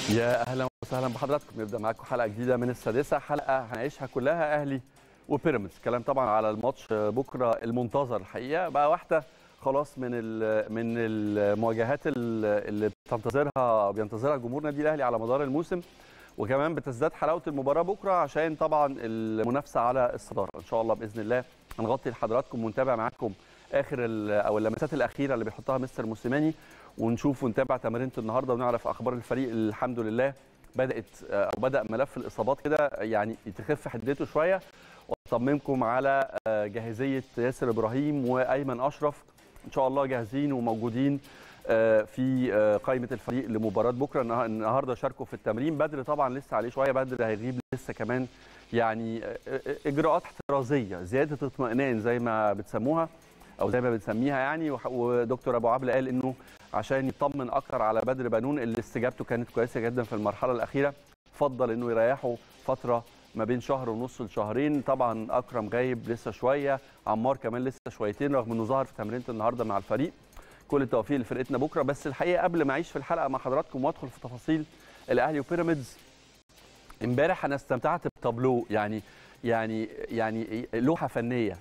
يا اهلا وسهلا بحضراتكم نبدا معاكم حلقه جديده من السادسه حلقه هنعيشها كلها اهلي وبيراميدز كلام طبعا على الماتش بكره المنتظر الحقيقه بقى واحده خلاص من ال من المواجهات اللي بتنتظرها بينتظرها جمهور النادي الاهلي على مدار الموسم وكمان بتزداد حلاوه المباراه بكره عشان طبعا المنافسه على الصداره ان شاء الله باذن الله هنغطي لحضراتكم ونتابع معاكم اخر او اللمسات الاخيره اللي بيحطها مستر موسيماني ونشوف ونتابع تمرينه النهارده ونعرف اخبار الفريق الحمد لله بدات او بدا ملف الاصابات كده يعني تخف حدته شويه واطمنكم على جاهزيه ياسر ابراهيم وايمن اشرف ان شاء الله جاهزين وموجودين في قائمه الفريق لمباراه بكره النهارده شاركوا في التمرين بدر طبعا لسه عليه شويه بدر هيغيب لسه كمان يعني اجراءات احترازيه زياده اطمئنان زي ما بتسموها او زي ما بنسميها يعني ودكتور ابو عبله قال انه عشان يطمن اكتر على بدر بنون اللي استجابته كانت كويسه جدا في المرحله الاخيره فضل انه يريحه فتره ما بين شهر ونص لشهرين طبعا اكرم غايب لسه شويه عمار كمان لسه شويتين رغم انه ظهر في تمرينه النهارده مع الفريق كل التوفيق لفرقتنا بكره بس الحقيقه قبل ما اعيش في الحلقه مع حضراتكم وادخل في تفاصيل الاهلي وبيراميدز امبارح انا استمتعت بتابلو يعني يعني يعني لوحه فنيه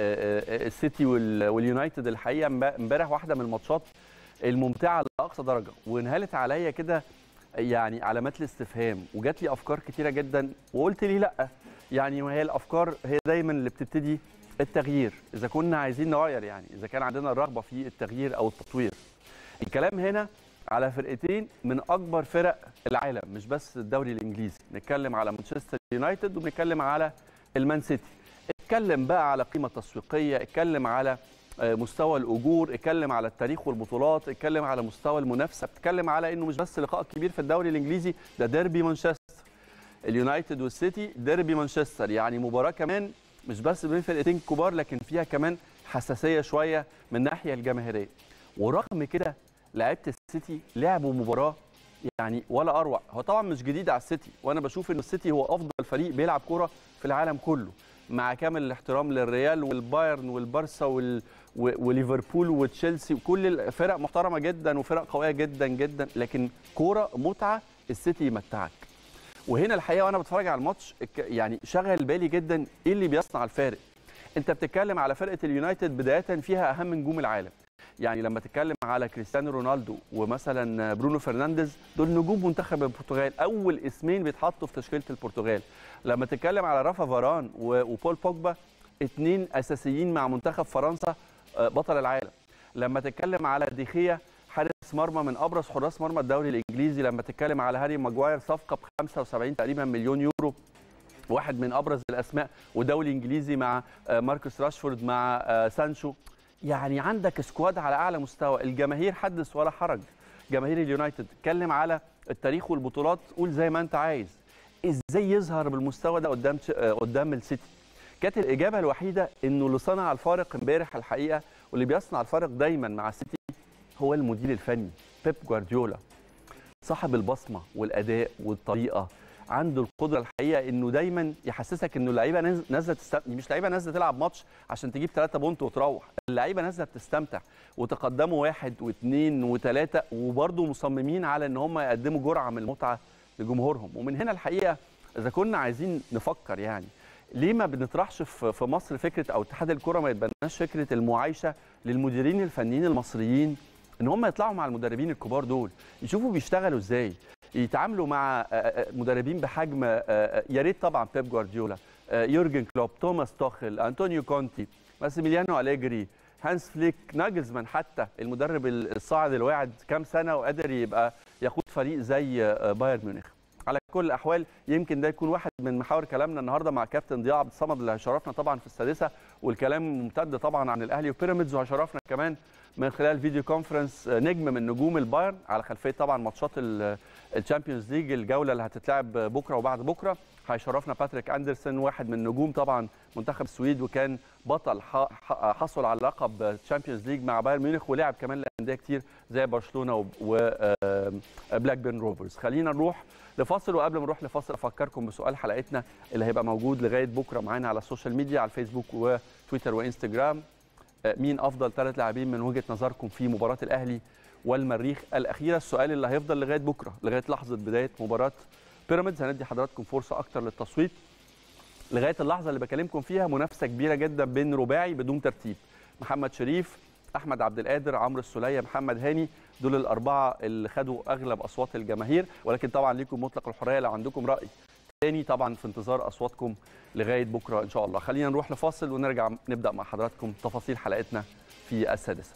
السيتي واليونايتد الحقيقه امبارح واحده من الماتشات الممتعه لاقصى درجه وانهالت عليا كده يعني علامات الاستفهام وجات لي افكار كتيره جدا وقلت لي لا يعني وهي الافكار هي دايما اللي بتبتدي التغيير اذا كنا عايزين نغير يعني اذا كان عندنا الرغبه في التغيير او التطوير الكلام هنا على فرقتين من اكبر فرق العالم مش بس الدوري الانجليزي نتكلم على مانشستر يونايتد وبنتكلم على المان سيتي اتكلم بقى على قيمه تسويقيه اتكلم على مستوى الاجور اتكلم على التاريخ والبطولات اتكلم على مستوى المنافسه اتكلم على انه مش بس لقاء كبير في الدوري الانجليزي ده ديربي مانشستر اليونايتد والسيتي ديربي مانشستر يعني مباراه كمان مش بس بين فرقتين كبار لكن فيها كمان حساسيه شويه من الناحيه الجماهيريه ورغم كده لعيبه السيتي لعبوا مباراه يعني ولا اروع هو طبعا مش جديد على السيتي وانا بشوف ان السيتي هو افضل فريق بيلعب كوره في العالم كله مع كامل الاحترام للريال والبايرن والبارسا وال... وليفربول وتشيلسي وكل الفرق محترمه جدا وفرق قويه جدا جدا لكن كوره متعه السيتي يمتعك وهنا الحقيقه وانا بتفرج على الماتش يعني شغل بالي جدا ايه اللي بيصنع الفارق انت بتتكلم على فرقه اليونايتد بدايه فيها اهم نجوم العالم يعني لما تتكلم على كريستيانو رونالدو ومثلا برونو فرنانديز دول نجوم منتخب البرتغال اول اسمين بيتحطوا في تشكيله البرتغال لما تتكلم على رافا فاران وبول بوجبا اثنين اساسيين مع منتخب فرنسا بطل العالم لما تتكلم على ديخيا حارس مرمى من ابرز حراس مرمى الدوري الانجليزي لما تتكلم على هاري ماجواير صفقه ب 75 تقريبا مليون يورو واحد من ابرز الاسماء ودولي انجليزي مع ماركوس راشفورد مع سانشو يعني عندك سكواد على اعلى مستوى الجماهير حدث ولا حرج جماهير اليونايتد اتكلم على التاريخ والبطولات قول زي ما انت عايز ازاي يظهر بالمستوى ده قدام قدام السيتي كانت الاجابه الوحيده انه اللي صنع الفارق امبارح الحقيقه واللي بيصنع الفارق دايما مع السيتي هو المدير الفني بيب جوارديولا صاحب البصمه والاداء والطريقه عنده القدره الحقيقه انه دايما يحسسك انه اللعيبه نازله تستمتع مش لعيبه نازله تلعب ماتش عشان تجيب 3 بونت وتروح اللعيبه نازله بتستمتع وتقدموا واحد واثنين وثلاثه وبرضه مصممين على ان هم يقدموا جرعه من المتعه لجمهورهم ومن هنا الحقيقه اذا كنا عايزين نفكر يعني ليه ما بنطرحش في مصر فكره او اتحاد الكره ما يتبناش فكره المعايشه للمديرين الفنيين المصريين ان هم يطلعوا مع المدربين الكبار دول يشوفوا بيشتغلوا ازاي يتعاملوا مع مدربين بحجم يا ريت طبعا بيب جوارديولا يورجن كلوب توماس توخل انطونيو كونتي ماسيميليانو اليجري هانس فليك ناجلزمان حتى المدرب الصاعد الواعد كام سنه وقادر يبقى يقود فريق زي بايرن ميونخ على كل الاحوال يمكن ده يكون واحد من محاور كلامنا النهارده مع كابتن ضياء عبد الصمد اللي هيشرفنا طبعا في السادسه والكلام ممتد طبعا عن الاهلي وبيراميدز وهيشرفنا كمان من خلال فيديو كونفرنس نجم من نجوم البايرن على خلفيه طبعا ماتشات الشامبيونز ليج الجوله اللي هتتلعب بكره وبعد بكره هيشرفنا باتريك اندرسون واحد من نجوم طبعا منتخب السويد وكان بطل حصل على لقب تشامبيونز ليج مع بايرن ميونخ ولعب كمان لانديه كتير زي برشلونه وبلاك بيرن روفرز خلينا نروح لفاصل وقبل ما نروح لفاصل افكركم بسؤال حلقتنا اللي هيبقى موجود لغايه بكره معانا على السوشيال ميديا على الفيسبوك وتويتر وانستجرام مين افضل ثلاث لاعبين من وجهه نظركم في مباراه الاهلي والمريخ الاخيره السؤال اللي هيفضل لغايه بكره لغايه لحظه بدايه مباراه بيراميدز هندي حضراتكم فرصه اكتر للتصويت لغايه اللحظه اللي بكلمكم فيها منافسه كبيره جدا بين رباعي بدون ترتيب محمد شريف احمد عبد القادر عمرو السوليه محمد هاني دول الاربعه اللي خدوا اغلب اصوات الجماهير ولكن طبعا ليكم مطلق الحريه لو عندكم راي تاني طبعا في انتظار اصواتكم لغايه بكره ان شاء الله خلينا نروح لفاصل ونرجع نبدا مع حضراتكم تفاصيل حلقتنا في السادسه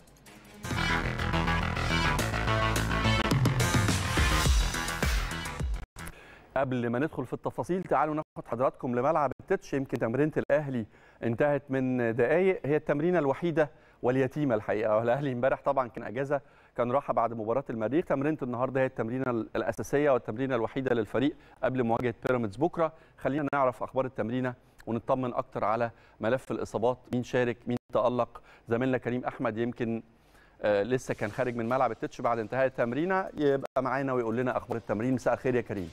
قبل ما ندخل في التفاصيل تعالوا ناخد حضراتكم لملعب التتش يمكن تمرينه الاهلي انتهت من دقائق هي التمرينه الوحيده واليتيمه الحقيقه الاهلي امبارح طبعا كان اجازه كان راحه بعد مباراه المريخ تمرينه النهارده هي التمرينه الاساسيه والتمرينه الوحيده للفريق قبل مواجهه بيراميدز بكره خلينا نعرف اخبار التمرينه ونطمن اكتر على ملف الاصابات مين شارك مين تالق زميلنا كريم احمد يمكن آه لسه كان خارج من ملعب التتش بعد انتهاء التمرينه يبقى معانا ويقول لنا اخبار التمرين مساء الخير يا كريم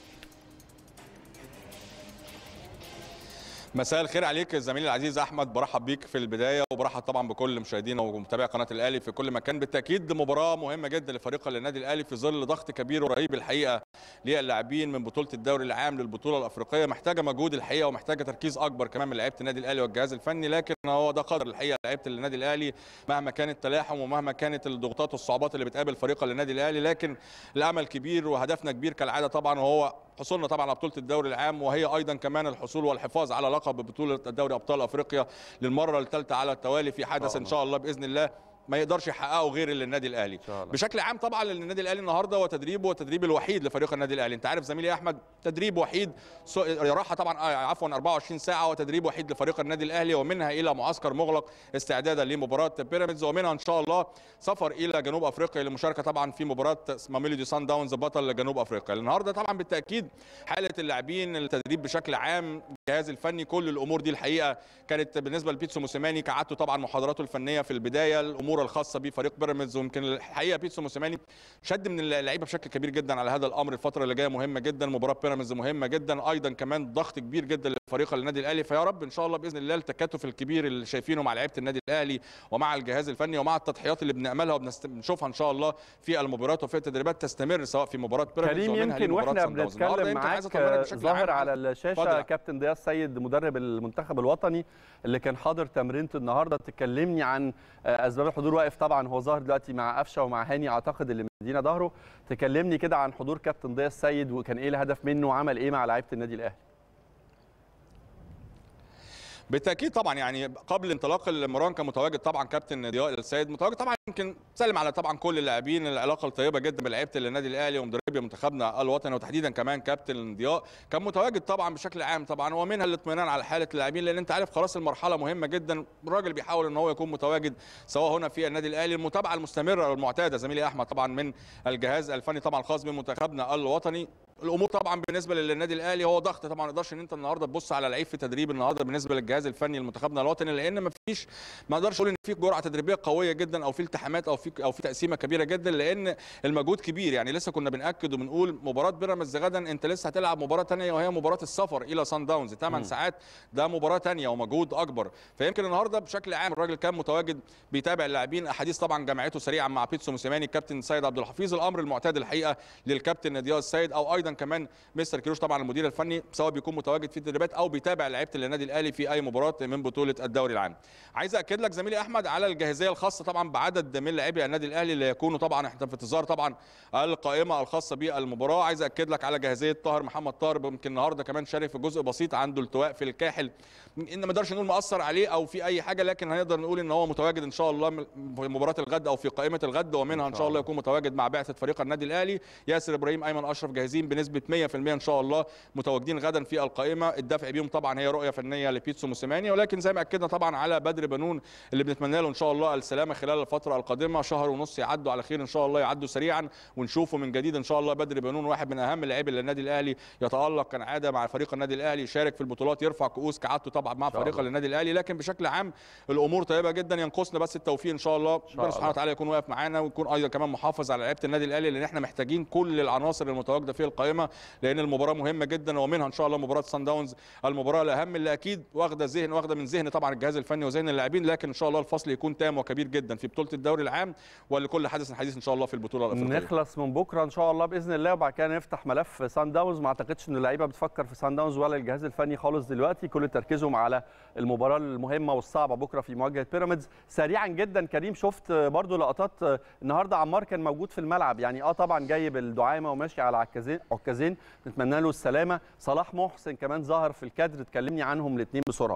مساء الخير عليك زميلي العزيز احمد برحب بيك في البدايه وبرحب طبعا بكل مشاهدينا ومتابعي قناه الاهلي في كل مكان بالتاكيد مباراه مهمه جدا لفريق النادي الاهلي في ظل ضغط كبير ورهيب الحقيقه للاعبين من بطوله الدوري العام للبطوله الافريقيه محتاجه مجهود الحقيقه ومحتاجه تركيز اكبر كمان من لعيبه النادي الاهلي والجهاز الفني لكن هو ده قدر الحقيقه لعيبه النادي الاهلي مهما كان التلاحم ومهما كانت الضغوطات والصعوبات اللي بتقابل فريق النادي الاهلي لكن الامل كبير وهدفنا كبير كالعاده طبعا وهو حصولنا طبعا على بطوله الدوري العام وهي ايضا كمان الحصول والحفاظ على لقب بطوله دوري ابطال افريقيا للمره الثالثه على التوالي في حدث ان شاء الله باذن الله ما يقدرش يحققه غير للنادي الاهلي بشكل عام طبعا النادي الاهلي النهارده هو تدريبه والتدريب الوحيد لفريق النادي الاهلي انت عارف زميلي احمد تدريب وحيد راحه طبعا عفوا 24 ساعه وتدريب وحيد لفريق النادي الاهلي ومنها الى معسكر مغلق استعدادا لمباراه بيراميدز ومنها ان شاء الله سفر الى جنوب افريقيا للمشاركه طبعا في مباراه ماميلودي سان داونز بطل جنوب افريقيا النهارده طبعا بالتاكيد حاله اللاعبين التدريب بشكل عام الجهاز الفني كل الامور دي الحقيقه كانت بالنسبه لبيتسو موسيماني كعادته طبعا محاضراته الفنيه في البدايه الامور الخاصه بفريق بيراميدز ويمكن الحقيقه بيتسو موسيماني شد من اللعيبه بشكل كبير جدا على هذا الامر الفتره اللي جايه مهمه جدا مباراه بيراميدز مهمه جدا ايضا كمان ضغط كبير جدا لفريق النادي الاهلي فيا رب ان شاء الله باذن الله التكاتف الكبير اللي شايفينه مع لعيبه النادي الاهلي ومع الجهاز الفني ومع التضحيات اللي بنعملها وبنشوفها ان شاء الله في المباريات وفي التدريبات تستمر سواء في مباراه بيراميدز كريم يمكن واحنا بنتكلم معاك ظاهر على الشاشه كابتن ضياء السيد مدرب المنتخب الوطني اللي كان حاضر تمرينه النهارده تكلمني عن اسباب الحضور واقف طبعا هو ظاهر دلوقتي مع قفشه ومع هاني اعتقد اللي مدينا ظهره تكلمني كده عن حضور كابتن ضياء السيد وكان ايه الهدف منه وعمل ايه مع لعيبه النادي الاهلي بالتاكيد طبعا يعني قبل انطلاق المران كان متواجد طبعا كابتن ضياء السيد متواجد طبعا يمكن سلم على طبعا كل اللاعبين العلاقه الطيبه جدا بلعيبه النادي الاهلي ومدربي منتخبنا الوطني وتحديدا كمان كابتن ضياء كان متواجد طبعا بشكل عام طبعا ومنها الاطمئنان على حاله اللاعبين لان انت عارف خلاص المرحله مهمه جدا الراجل بيحاول ان هو يكون متواجد سواء هنا في النادي الاهلي المتابعه المستمره والمعتاده زميلي احمد طبعا من الجهاز الفني طبعا الخاص بمنتخبنا الوطني الامور طبعا بالنسبه للنادي الاهلي هو ضغط طبعا ما تقدرش ان انت النهارده تبص على لعيب في تدريب النهارده بالنسبه للجهاز الفني لمنتخبنا الوطني لان ما فيش ما اقدرش اقول ان في جرعه تدريبيه قويه جدا او في التحامات او في او في تقسيمه كبيره جدا لان المجهود كبير يعني لسه كنا بناكد وبنقول مباراه بيراميدز غدا انت لسه هتلعب مباراه ثانيه وهي مباراه السفر الى سان داونز 8 ساعات ده مباراه ثانيه ومجهود اكبر فيمكن النهارده بشكل عام الراجل كان متواجد بيتابع اللاعبين احاديث طبعا جمعته سريعا مع بيتسو موسيماني الكابتن سيد عبد الحفيظ الامر المعتاد الحقيقه للكابتن ضياء السيد او ايضا كمان مستر كيروش طبعا المدير الفني سواء بيكون متواجد في التدريبات او بيتابع لعيبه النادي الاهلي في اي مباراه من بطوله الدوري العام عايز اكد لك زميلي احمد على الجاهزيه الخاصه طبعا بعدد من لاعبي النادي الاهلي اللي يكونوا طبعا احنا في انتظار طبعا القائمه الخاصه بالمباراه عايز اكد لك على جاهزيه طاهر محمد طاهر يمكن النهارده كمان شارك في جزء بسيط عنده التواء في الكاحل ان ما نقدرش نقول مأثر عليه او في اي حاجه لكن هنقدر نقول ان هو متواجد ان شاء الله في مباراه الغد او في قائمه الغد ومنها ان شاء الله يكون متواجد مع بعثه فريق النادي الاهلي ياسر ابراهيم ايمن اشرف جاهزين بنسبه 100% ان شاء الله متواجدين غدا في القائمه الدفع بيهم طبعا هي رؤيه فنيه لبيتسو موسيماني ولكن زي ما اكدنا طبعا على بدر بنون اللي بنتمنى له ان شاء الله السلامه خلال الفتره القادمه شهر ونص يعدوا على خير ان شاء الله يعدوا سريعا ونشوفه من جديد ان شاء الله بدر بنون واحد من اهم لاعبي النادي الاهلي يتالق كالعاده مع فريق النادي الاهلي يشارك في البطولات يرفع كؤوس كعادته طبعا مع فريق النادي الاهلي لكن بشكل عام الامور طيبه جدا ينقصنا بس التوفيق ان شاء الله ربنا سبحانه وتعالى يكون واقف معانا ويكون ايضا كمان محافظ على لعيبه النادي الاهلي لان احنا محتاجين كل العناصر المتواجده في القائمه القائمه لان المباراه مهمه جدا ومنها ان شاء الله مباراه سان داونز المباراه الاهم اللي اكيد واخده ذهن واخده من ذهن طبعا الجهاز الفني وذهن اللاعبين لكن ان شاء الله الفصل يكون تام وكبير جدا في بطوله الدوري العام ولكل حدث حديث ان شاء الله في البطوله الافريقيه نخلص من بكره ان شاء الله باذن الله وبعد كده نفتح ملف سان داونز ما اعتقدش ان اللعيبه بتفكر في سان داونز ولا الجهاز الفني خالص دلوقتي كل تركيزهم على المباراه المهمه والصعبه بكره في مواجهه بيراميدز سريعا جدا كريم شفت برضو لقطات النهارده عمار كان موجود في الملعب يعني اه طبعا جايب الدعامه وماشي على عكازين عكازين نتمنى له السلامه صلاح محسن كمان ظهر في الكادر تكلمني عنهم الاثنين بسرعه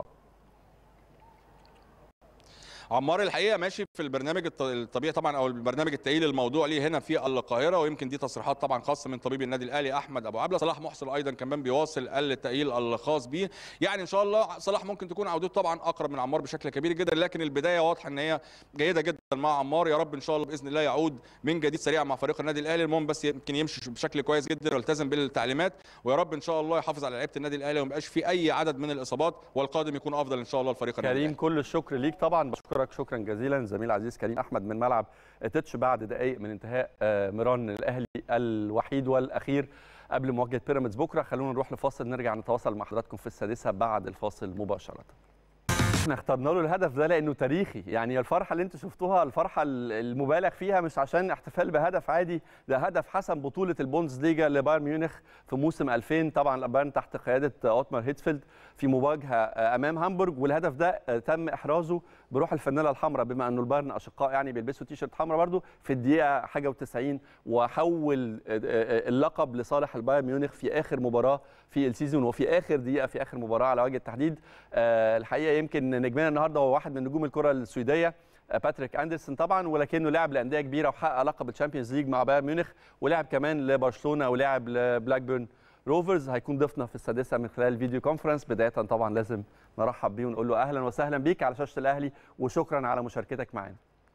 عمار الحقيقه ماشي في البرنامج الطبيعي طبعا او البرنامج التقيل الموضوع ليه هنا في القاهره ويمكن دي تصريحات طبعا خاصه من طبيب النادي الاهلي احمد ابو عبله صلاح محسن ايضا كمان بيواصل التقيل الخاص بيه يعني ان شاء الله صلاح ممكن تكون عودته طبعا اقرب من عمار بشكل كبير جدا لكن البدايه واضحه ان هي جيده جدا مع عمار يا رب ان شاء الله باذن الله يعود من جديد سريعا مع فريق النادي الاهلي المهم بس يمكن يمشي بشكل كويس جدا ويلتزم بالتعليمات ويا رب ان شاء الله يحافظ على لعيبه النادي الاهلي وما يبقاش في اي عدد من الاصابات والقادم يكون افضل ان شاء الله لفريق النادي كريم كل الشكر ليك طبعا بشكرك شكرا جزيلا زميل العزيز كريم احمد من ملعب تتش بعد دقائق من انتهاء مران الاهلي الوحيد والاخير قبل مواجهه بيراميدز بكره خلونا نروح لفاصل نرجع نتواصل مع حضراتكم في السادسه بعد الفاصل مباشره احنا اخترنا له الهدف ده لانه تاريخي يعني الفرحه اللي انتم شفتوها الفرحه المبالغ فيها مش عشان احتفال بهدف عادي ده هدف حسم بطوله البوندس ليجا لبايرن ميونخ في موسم 2000 طبعا بايرن تحت قياده اوتمار هيتفيلد في مواجهه امام هامبورج والهدف ده تم احرازه بروح الفانيلا الحمراء بما انه البايرن اشقاء يعني بيلبسوا تيشرت حمراء برده في الدقيقه حاجه و90 وحول اللقب لصالح البايرن ميونخ في اخر مباراه في السيزون وفي اخر دقيقه في اخر مباراه على وجه التحديد الحقيقه يمكن نجمنا النهارده هو واحد من نجوم الكره السويديه باتريك اندرسون طبعا ولكنه لعب لانديه كبيره وحقق لقب الشامبيونز ليج مع بايرن ميونخ ولعب كمان لبرشلونه ولعب لبلاك بيرن روفرز هيكون ضيفنا في السادسه من خلال الفيديو كونفرنس بدايه طبعا لازم نرحب بيه ونقول له اهلا وسهلا بيك على شاشه الاهلي وشكرا على مشاركتك معنا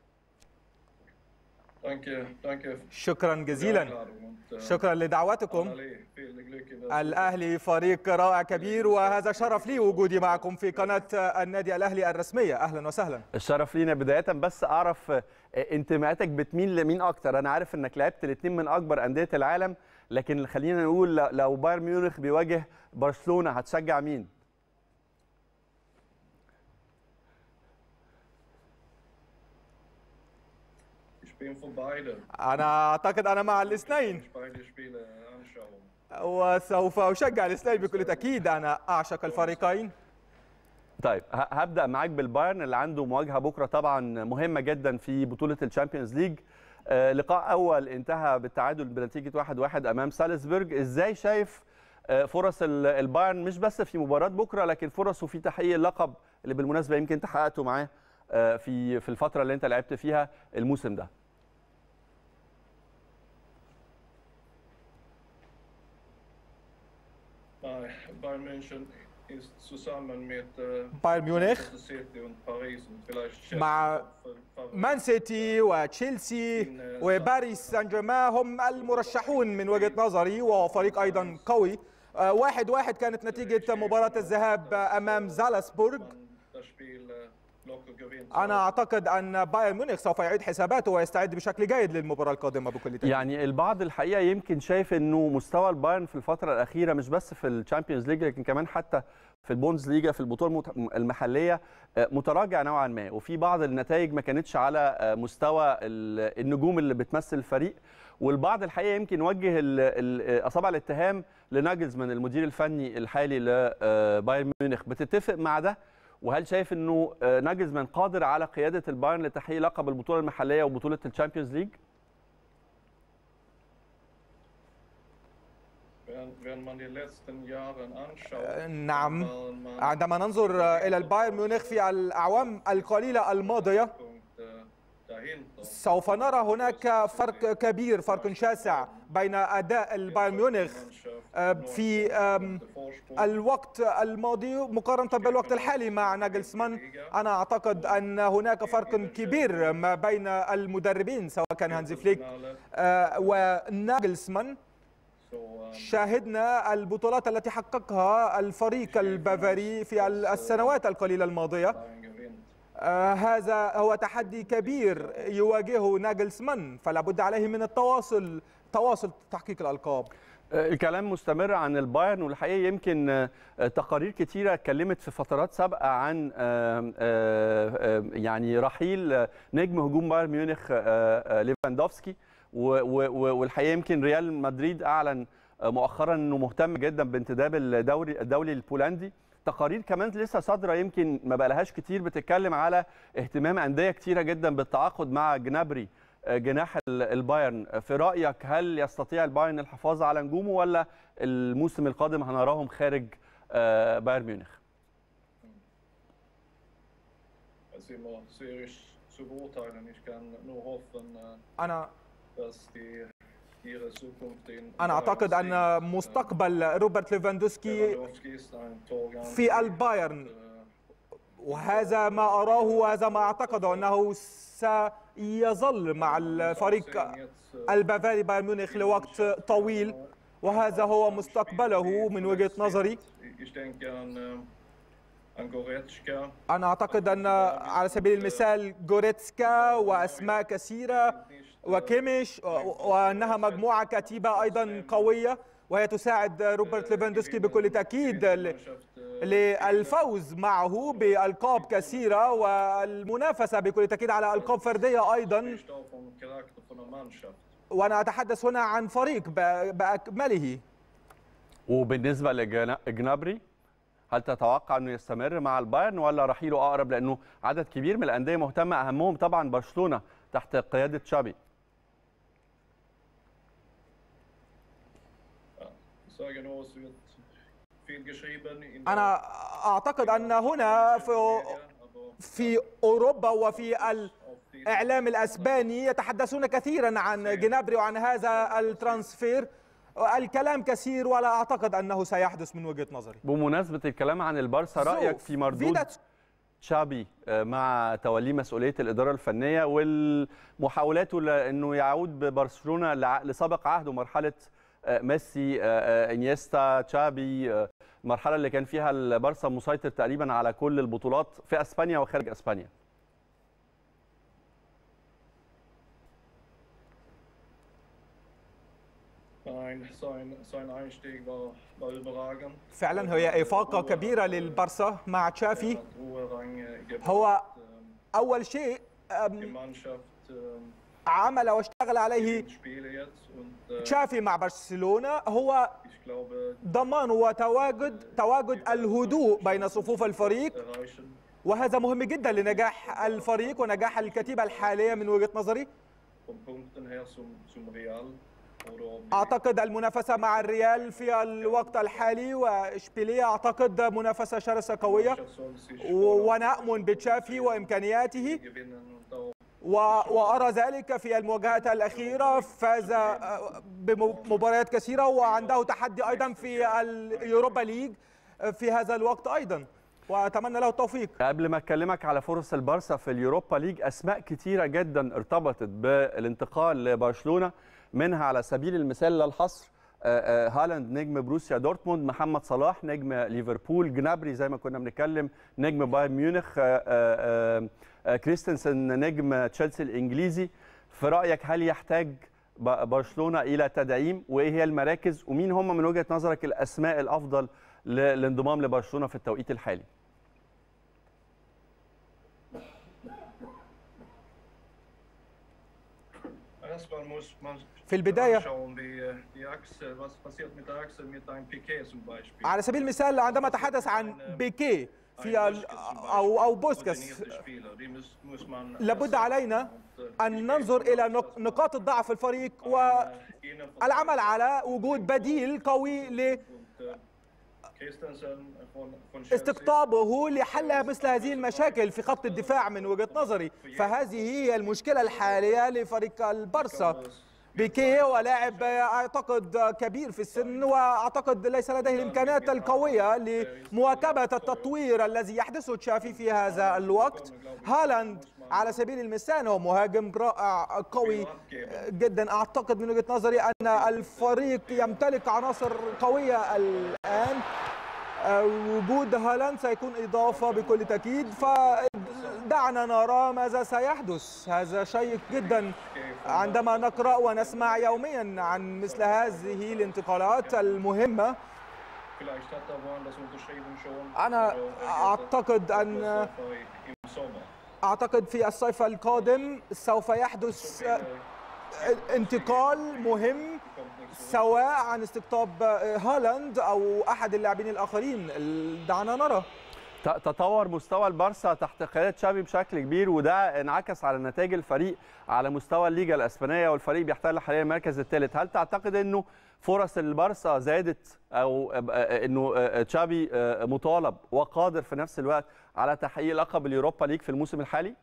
شكرا جزيلا شكرا لدعوتكم الاهلي فريق رائع كبير وهذا شرف لي وجودي معكم في قناه النادي الاهلي الرسميه اهلا وسهلا الشرف لينا بدايه بس اعرف انتماءاتك بتميل لمين اكتر انا عارف انك لعبت الاثنين من اكبر انديه العالم لكن خلينا نقول لو بايرن ميونخ بيواجه برشلونه هتشجع مين انا اعتقد انا مع الاثنين وسوف اشجع الاثنين بكل تاكيد انا اعشق الفريقين طيب هبدا معاك بالبايرن اللي عنده مواجهه بكره طبعا مهمه جدا في بطوله الشامبيونز ليج لقاء اول انتهى بالتعادل بنتيجه 1-1 امام سالزبورج ازاي شايف فرص البايرن مش بس في مباراه بكره لكن فرصه في تحقيق اللقب اللي بالمناسبه يمكن انت حققته معاه في في الفتره اللي انت لعبت فيها الموسم ده بايرن ميونخ مع مان سيتي وتشيلسي وباريس سان جيرمان هم المرشحون من وجهه نظري وهو فريق ايضا قوي واحد واحد كانت نتيجه مباراه الذهاب امام زالسبورغ انا اعتقد ان بايرن ميونخ سوف يعيد حساباته ويستعد بشكل جيد للمباراه القادمه بكل تاكيد يعني البعض الحقيقه يمكن شايف انه مستوى البايرن في الفتره الاخيره مش بس في الشامبيونز ليج لكن كمان حتى في البونز ليجا في البطوله المحليه متراجع نوعا ما وفي بعض النتائج ما كانتش على مستوى النجوم اللي بتمثل الفريق والبعض الحقيقه يمكن وجه اصابع الاتهام لناجلزمان المدير الفني الحالي لبايرن ميونخ بتتفق مع ده وهل شايف انه ناجلزمان قادر على قياده البايرن لتحقيق لقب البطوله المحليه وبطوله الشامبيونز ليج؟ نعم عندما ننظر الى البايرن ميونخ في الاعوام القليله الماضيه سوف نرى هناك فرق كبير فرق شاسع بين اداء البايرن ميونخ في الوقت الماضي مقارنه بالوقت الحالي مع ناجلسمان انا اعتقد ان هناك فرق كبير ما بين المدربين سواء كان هانزي فليك وناجلسمان شاهدنا البطولات التي حققها الفريق البافاري في السنوات القليله الماضيه آه، هذا هو تحدي كبير يواجهه ناجلسمان فلا بد عليه من التواصل تواصل تحقيق الالقاب الكلام مستمر عن البايرن والحقيقه يمكن آه، تقارير كتيره اتكلمت في فترات سابقه عن آه، آه، آه، يعني رحيل آه، نجم هجوم بايرن ميونخ آه، آه، ليفاندوفسكي و- و- و- والحقيقه يمكن ريال مدريد اعلن آه، مؤخرا انه مهتم جدا بانتداب الدوري الدولي البولندي تقارير كمان لسه صادره يمكن ما بقالهاش كتير بتتكلم على اهتمام انديه كتيره جدا بالتعاقد مع جنابري آه، جناح ال- البايرن في رايك هل يستطيع البايرن الحفاظ على نجومه ولا الموسم القادم هنراهم خارج آه، بايرن ميونخ Also immer sehr ich zu beurteilen. Ich kann nur hoffen, äh, انا dass die ihre Zukunft in انا اعتقد ان مستقبل روبرت ليفاندوسكي Lewandowski ist ein Torgang. في البايرن وهذا ما اراه وهذا ما اعتقده انه سيظل مع الفريق البافاري بايرن ميونخ لوقت طويل وهذا هو مستقبله من وجهه نظري Ich denke an, äh, an Goretzka. انا eعتقد ان على سبيل المثال جوريتسكا واسماء كثيره وكيميش و- وانها مجموعه كتيبه ايضا قويه وهي تساعد روبرت ليفاندوسكي بكل تاكيد ل- للفوز معه بالقاب كثيره والمنافسه بكل تاكيد على القاب فرديه ايضا Spricht auch vom Charakter von der Mannschaft. وانا اتحدث هنا عن فريق ب- باكمله وبالنسبه لجنابري هل تتوقع انه يستمر مع البايرن ولا رحيله اقرب لانه عدد كبير من الانديه مهتمه اهمهم طبعا برشلونه تحت قياده تشابي Ich sage nur, es wird viel geschrieben. In انا اعتقد ان هنا في aber في اوروبا وفي auf die الاعلام الاسباني يتحدثون كثيرا عن جنابري وعن هذا الترانسفير الكلام كثير ولا اعتقد انه سيحدث من وجهه نظري بمناسبه الكلام عن البارسا رايك في مردود فيدا تشابي آه، مع توليه مسؤوليه الاداره الفنيه والمحاولاته لانه يعود ببرشلونه لع- لسابق عهده مرحله آه، ميسي آه، آه، انيستا تشابي آه، المرحله اللي كان فيها البارسا مسيطر تقريبا على كل البطولات في اسبانيا وخارج اسبانيا Nein, sein, sein Einstieg war, war überragend. فعلا هي افاقه كبيره للبارسا مع Er تشافي hat Ruhe reingebracht. هو Ähm, اول شيء Die أم، Mannschaft ähm, عمل واشتغل عليه die Spiele jetzt und äh, تشافي مع برشلونه هو ich glaube, ضمان وتواجد تواجد الهدوء بين صفوف الفريق erreichen. وهذا مهم جدا لنجاح الفريق ونجاح الكتيبه الحاليه من وجهه نظري Vom Punkten her zum, zum Real. Oder ob اعتقد المنافسه مع الريال في الوقت الحالي واشبيليه اعتقد منافسه شرسه die قويه Mannschaft soll sich و- ونامن بتشافي وامكانياته gewinnen und auch و- وارى ذلك في المواجهات الاخيره فاز آه، بمباريات كثيره وعنده تحدي ايضا في اليوروبا ليج في هذا الوقت ايضا واتمنى له التوفيق قبل ما اكلمك على فرص البارسا في اليوروبا ليج اسماء كتيره جدا ارتبطت بالانتقال لبرشلونه منها على سبيل المثال لا الحصر آه، آه، هالاند نجم بروسيا دورتموند محمد صلاح نجم ليفربول جنابري زي ما كنا بنتكلم نجم بايرن ميونخ آه، آه، آه، كريستنسن نجم تشيلسي الانجليزي في رايك هل يحتاج ب- برشلونه الى تدعيم وايه هي المراكز ومين هم من وجهه نظرك الاسماء الافضل للانضمام لبرشلونه في التوقيت الحالي erstmal muss man في البداية schauen, wie äh, die Achse, was passiert mit der Achse mit einem Piquet zum Beispiel. على سبيل المثال عندما اتحدث عن بيكي في ال- او او بوسكاس Koordinierte Spieler, die muss, muss man لابد ersetzen. علينا Und, äh, ان Piqué ننظر ist الى auch نق- so نقاط الضعف في الفريق ein, äh, والعمل Innenverteidiger. على وجود بديل قوي Und, äh, Christensen von, von Chelsea. لاستقطابه لحل مثل هذه المشاكل في خط الدفاع من وجهة نظري فهذه هي المشكلة الحالية لفريق البارسا بيكيه هو لاعب اعتقد كبير في السن واعتقد ليس لديه الامكانيات القويه لمواكبه التطوير الذي يحدثه تشافي في هذا الوقت هالاند على سبيل المثال هو مهاجم رائع قوي جدا اعتقد من وجهه نظري ان الفريق يمتلك عناصر قويه الان وجود هالاند سيكون اضافه بكل تاكيد دعنا نرى ماذا سيحدث هذا شيق جدا عندما نقرأ ونسمع يوميا عن مثل هذه الانتقالات المهمة Vielleicht hat er woanders unterschrieben schon. أنا Oder er geht أعتقد أن im Sommer. أعتقد في الصيف القادم سوف يحدث انتقال مهم سواء عن استقطاب هالاند أو أحد اللاعبين الآخرين دعنا نرى ت- تطور مستوى البارسا تحت قياده تشافي بشكل كبير وده انعكس على نتائج الفريق على مستوى الليجا الاسبانيه والفريق بيحتل حاليا المركز الثالث هل تعتقد انه فرص البارسا زادت او آه، انه آه، تشافي آه، مطالب وقادر في نفس الوقت على تحقيق لقب اليوروبا ليج في الموسم الحالي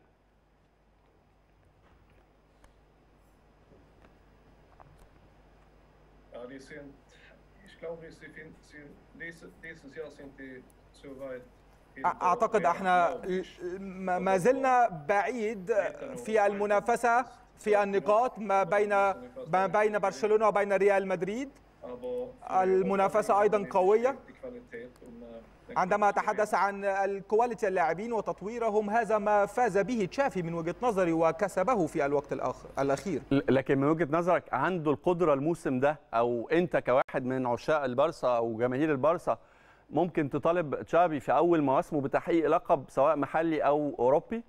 Ja, die sind, ich glaube, sie sind, sie, dieses, dieses Jahr sind die so weit. hinter أعتقد Real, احنا glaube ich. ما ما زلنا بعيد في المنافسة في النقاط ما بين ما بين برشلونة وبين ريال مدريد Aber المنافسة أيضاً قوية. die Qualität, um, äh, den عندما Club zu أتحدث عن الكواليتي اللاعبين وتطويرهم هذا ما فاز به تشافي من وجهة نظري وكسبه في الوقت الآخر الأخير ل- لكن من وجهه نظرك عنده القدره الموسم ده او انت كواحد من عشاق البارسا او جماهير البارسا ممكن تطالب تشافي في اول مواسمه بتحقيق لقب سواء محلي او اوروبي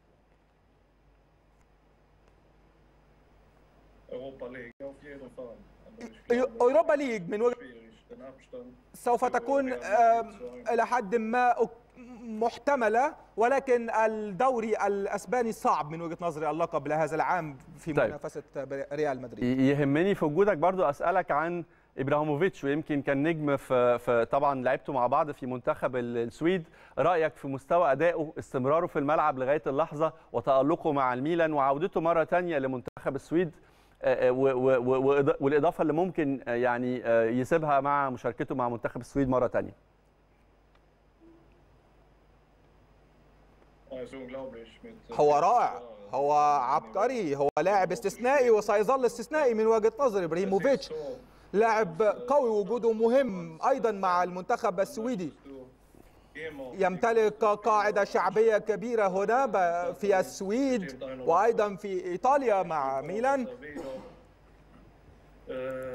Europa League auf jeden Fall. Aber ich أي- glaube, أوروبا ليج من وجهة schwierig, den Abstand. سوف تكون آم، إلى حد ما أك- محتملة ولكن الدوري الأسباني صعب من وجهة نظري اللقب لهذا العام في طيب. منافسة ريال مدريد ي- يهمني في وجودك برضو اسالك عن ابراهيموفيتش ويمكن كان نجم في, في طبعا لعبتوا مع بعض في منتخب ال- السويد رايك في مستوى ادائه استمراره في الملعب لغايه اللحظه وتالقه مع الميلان وعودته مره تانية لمنتخب السويد آه، آه، و- و- و- وإض- والاضافه اللي ممكن آه، يعني آه، يسيبها مع مشاركته مع منتخب السويد مره تانية Ja, ist unglaublich mit, äh, هو رائع ja, هو عبقري هو لاعب استثنائي وسيظل استثنائي من وجهة نظري ابراهيموفيتش so, لاعب قوي وجوده مهم أيضا مع المنتخب السويدي du immer يمتلك قاعدة شعبية كبيرة هنا ب- في السويد وأيضا في إيطاليا مع ميلان Äh,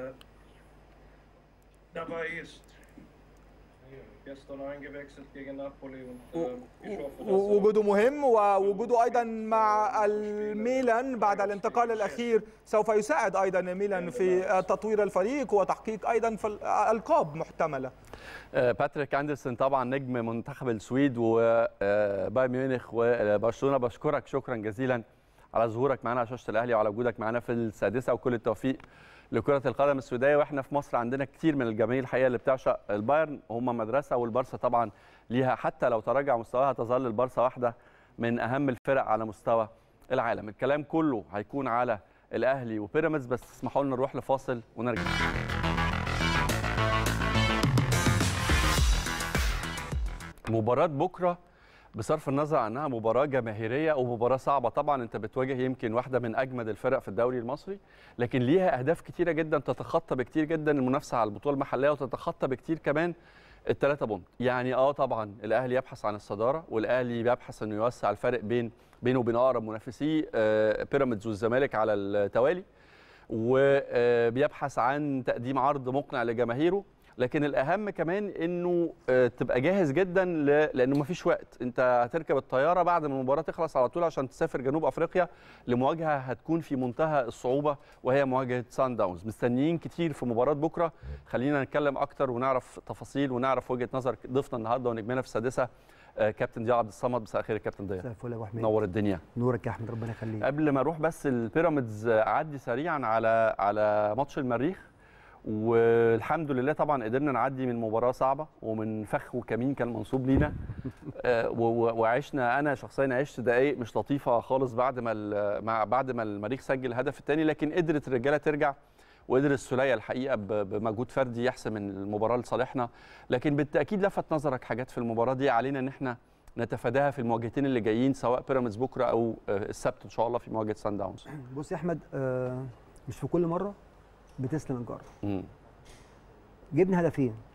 dabei ist gestern eingewechselt gegen Napoli und äh, ich hoffe, dass er وجوده مهم ووجوده ايضا مع الميلان بعد الانتقال الاخير سوف يساعد ايضا ميلان في تطوير الفريق وتحقيق ايضا في الالقاب محتمله آه، باتريك اندرسون طبعا نجم منتخب السويد وبايرن ميونخ وبرشلونه بشكرك شكرا جزيلا على ظهورك معنا على شاشه الاهلي وعلى وجودك معنا في السادسه وكل التوفيق لكره القدم السوداء واحنا في مصر عندنا كتير من الجماهير الحقيقه اللي بتعشق البايرن هم مدرسه والبارسا طبعا ليها حتى لو تراجع مستواها تظل البارسا واحده من اهم الفرق على مستوى العالم الكلام كله هيكون على الاهلي وبيراميدز بس اسمحوا لنا نروح لفاصل ونرجع مباراة بكرة بصرف النظر عنها مباراة جماهيرية أو مباراة صعبة طبعا أنت بتواجه يمكن واحدة من أجمد الفرق في الدوري المصري لكن ليها أهداف كتيرة جدا تتخطى بكتير جدا المنافسة على البطولة المحلية وتتخطى بكتير كمان الثلاثة بونت يعني اه طبعا الأهلي يبحث عن الصدارة والأهلي بيبحث إنه يوسع الفرق بين بينه وبين أقرب منافسيه آه، بيراميدز والزمالك على التوالي وبيبحث عن تقديم عرض مقنع لجماهيره لكن الاهم كمان انه آه، تبقى جاهز جدا ل... لانه مفيش وقت انت هتركب الطياره بعد ما المباراه تخلص على طول عشان تسافر جنوب افريقيا لمواجهه هتكون في منتهى الصعوبه وهي مواجهه سان داونز مستنيين كتير في مباراه بكره خلينا نتكلم اكتر ونعرف تفاصيل ونعرف وجهه نظر ضيفنا النهارده ونجمنا في السادسه آه، كابتن ضياء عبد الصمد مساء الخير يا كابتن ضياء مساء الفل يا ابو حميد نور الدنيا نورك يا احمد ربنا يخليك قبل ما اروح بس البيراميدز اعدي سريعا على على ماتش المريخ والحمد لله طبعا قدرنا نعدي من مباراه صعبه ومن فخ وكمين كان منصوب لينا آه، و- و- وعشنا انا شخصيا عشت دقائق مش لطيفه خالص بعد ما ال- مع بعد ما المريخ سجل الهدف الثاني لكن قدرت الرجاله ترجع وقدر السوليه الحقيقه ب- بمجهود فردي يحسم المباراه لصالحنا لكن بالتاكيد لفت نظرك حاجات في المباراه دي علينا ان احنا نتفاداها في المواجهتين اللي جايين سواء بيراميدز بكره او آه، السبت ان شاء الله في مواجهه سان داونز بص يا احمد آه مش في كل مره بتسلم الجار مم. جبنا هدفين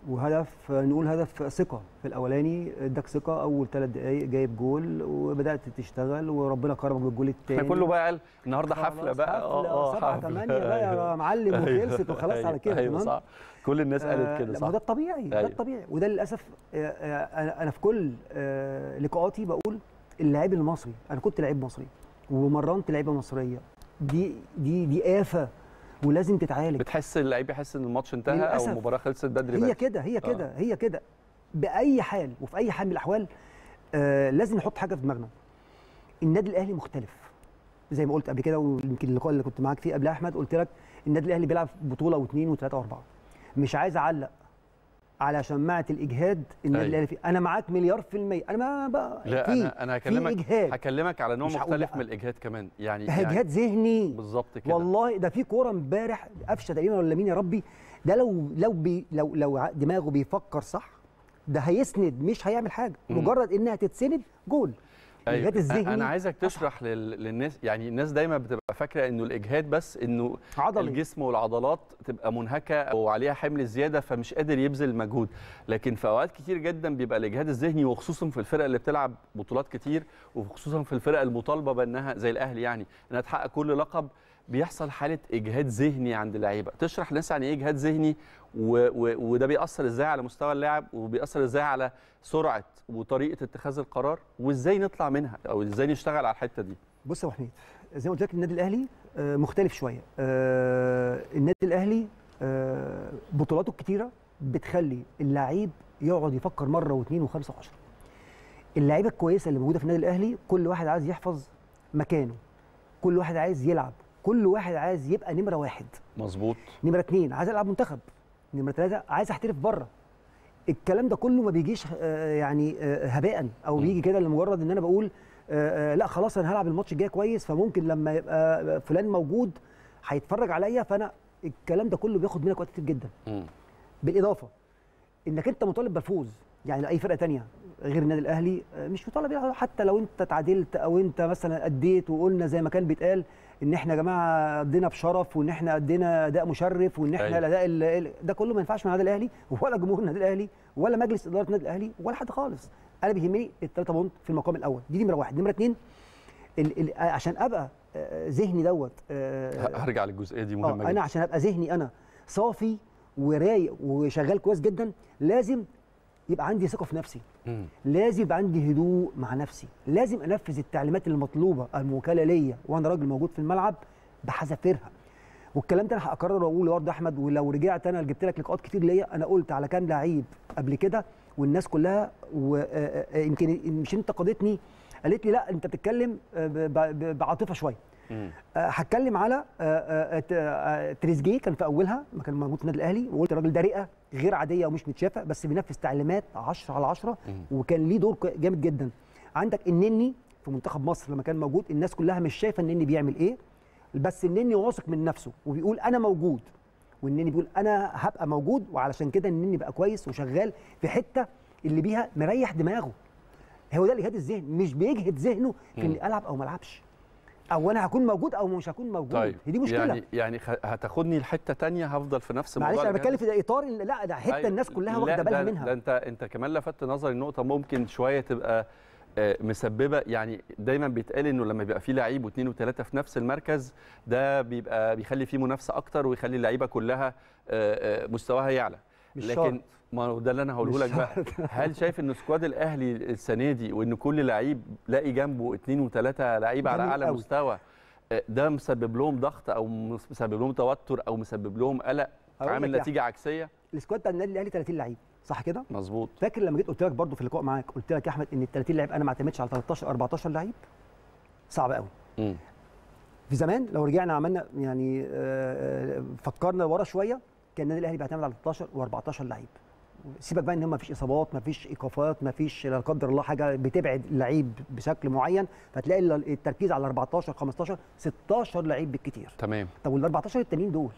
وهدف نقول هدف ثقه في الاولاني اداك ثقه اول ثلاث دقائق جايب جول وبدات تشتغل وربنا كرمك بالجول الثاني احنا كله بقى قال النهارده حفله بقى اه سبعة ثمانية بقى يا معلم وخلصت وخلاص على كده ايوه صح كل الناس قالت كده لا، صح ما هو ده الطبيعي ده أيوة. الطبيعي وده للاسف آه، آه، انا أنا في كل آه، لقاءاتي بقول اللاعب المصري انا كنت لعيب مصري ومرنت لعيبه مصريه دي دي دي آفة ولازم تتعالج بتحس اللعيب يحس ان الماتش انتهى او للأسف. المباراه خلصت بدري هي بدري كده هي كده هي كده باي حال وفي اي حال من الاحوال آه لازم نحط حاجه في دماغنا النادي الاهلي مختلف زي ما قلت قبل كده ويمكن اللقاء اللي كنت معاك فيه قبل احمد قلت لك النادي الاهلي بيلعب بطوله واثنين وثلاثه واربعه مش عايز اعلق على شماعه الاجهاد النادي أيوة. الاهلي فيه انا معاك مليار في الميه انا ما بقى لا في انا انا في هكلمك اجهاد هكلمك على نوع مش هقول مختلف لأ. من الاجهاد كمان يعني يعني اجهاد ذهني بالظبط كده والله ده في كوره امبارح قفشه تقريبا ولا مين يا ربي ده لو لو بي لو لو ع- دماغه بيفكر صح ده هيسند مش هيعمل حاجه مم. مجرد انها تتسند جول الاجهاد الذهني انا عايزك تشرح لل... للناس يعني الناس دايما بتبقى فاكره انه الاجهاد بس انه عضلي الجسم والعضلات تبقى منهكه او عليها حمل زياده فمش قادر يبذل مجهود لكن في اوقات كتير جدا بيبقى الاجهاد الذهني وخصوصا في الفرق اللي بتلعب بطولات كتير وخصوصا في الفرق المطالبه بانها زي الاهلي يعني انها تحقق كل لقب بيحصل حاله اجهاد ذهني عند اللعيبه تشرح للناس يعني ايه اجهاد ذهني و... و... وده بيأثر ازاي على مستوى اللاعب وبيأثر ازاي على سرعه وطريقه اتخاذ القرار وازاي نطلع منها او ازاي نشتغل على الحته دي بص يا ابو حميد زي ما قلت لك النادي الاهلي آه، مختلف شويه آه، النادي الاهلي آه، بطولاته الكتيره بتخلي اللعيب يقعد يفكر مره واثنين وخمسه وعشره اللعيبه الكويسه اللي موجوده في النادي الاهلي كل واحد عايز يحفظ مكانه كل واحد عايز يلعب كل واحد عايز يبقى نمره واحد مظبوط نمره اثنين عايز العب منتخب نمره ثلاثه عايز احترف بره الكلام ده كله ما بيجيش آه، يعني آه، هباء او م. بيجي كده لمجرد ان انا بقول آه، آه، لا خلاص انا هلعب الماتش الجاي كويس فممكن لما يبقى فلان موجود هيتفرج عليا فانا الكلام ده كله بياخد منك وقت كتير جدا مم. بالاضافه انك انت مطالب بالفوز يعني اي فرقه تانية غير النادي الاهلي آه، مش مطالب بيها حتى لو انت تعادلت او انت مثلا اديت وقلنا زي ما كان بيتقال ان احنا يا جماعه ادينا بشرف وان احنا ادينا اداء مشرف وان احنا أيوة. الاداء ال- ال- ده كله ما ينفعش مع النادي الاهلي ولا جمهور النادي الاهلي ولا مجلس اداره النادي الاهلي ولا حد خالص انا بيهمني الثلاثه بونت في المقام الاول دي نمره واحد نمره اثنين ال ال عشان ابقى آه، ذهني دوت آه، ه- هرجع للجزئيه دي اه مهمه انا جدا عشان ابقى ذهني انا صافي ورايق وشغال كويس جدا لازم يبقى عندي ثقه في نفسي مم. لازم يبقى عندي هدوء مع نفسي لازم انفذ التعليمات المطلوبه الموكله ليا وانا راجل موجود في الملعب بحذافيرها والكلام ده انا هكرر واقوله برضه احمد ولو رجعت انا جبت لك لقاءات كتير ليا انا قلت على كام لعيب قبل كده والناس كلها ويمكن مش انت قضيتني قالت لي لا انت بتتكلم آه، ب- ب- بعاطفه شويه مم. آه، هتكلم على آه، آه، ت- آه، تريزيجيه كان في اولها ما كان موجود في النادي الاهلي وقلت الراجل ده رئه غير عاديه ومش متشافه بس بينفذ تعليمات 10 على 10 مم. وكان ليه دور ك- جامد جدا عندك النني في منتخب مصر لما كان موجود الناس كلها مش شايفه النني بيعمل ايه بس النني واثق من نفسه وبيقول انا موجود والنني بيقول انا هبقى موجود وعلشان كده النني بقى كويس وشغال في حته اللي بيها مريح دماغه هو ده الاجهاد الذهني مش بيجهد ذهنه في مم. اني العب او ما العبش او انا هكون موجود او مش هكون موجود طيب هي دي مشكله يعني يعني خ- هتاخدني لحته تانية هفضل في نفس معلش موضوع انا الجهاز؟ بتكلم في ده اطار ال- لا ده حته أيوة. الناس كلها لا، واخده ده- بالها ده منها انت انت كمان لفت نظري النقطه ممكن شويه تبقى آه، مسببه يعني دايما بيتقال انه لما بيبقى في لعيب واثنين وثلاثه في نفس المركز ده بيبقى بيخلي فيه منافسه اكتر ويخلي اللعيبه كلها آه، آه، مستواها يعلى مش لكن شرط. ما هو ده اللي انا هقوله مش لك بقى شرط. هل شايف ان سكواد الاهلي السنه دي وان كل لعيب لاقي جنبه اثنين وثلاثه لعيبه على جميل اعلى قوي. مستوى آه، ده مسبب لهم ضغط او مسبب لهم توتر او مسبب لهم قلق هقول عامل لك يا نتيجه عكسيه السكواد بتاع النادي الاهلي 30 لعيب صح كده مظبوط فاكر لما جيت قلت لك برضو في اللقاء معاك قلت لك يا احمد ان ال 30 لعيب انا ما اعتمدش على 13 14 لعيب صعب قوي مم. في زمان لو رجعنا عملنا يعني آه، آه، فكرنا ورا شويه كان النادي الاهلي بيعتمد على 13 و14 لعيب سيبك بقى ان ما فيش اصابات ما فيش ايقافات ما فيش لا قدر الله حاجه بتبعد اللعيب بشكل معين فتلاقي ال- التركيز على 14 15 16 لعيب بالكتير تمام طب وال 14 التانيين دول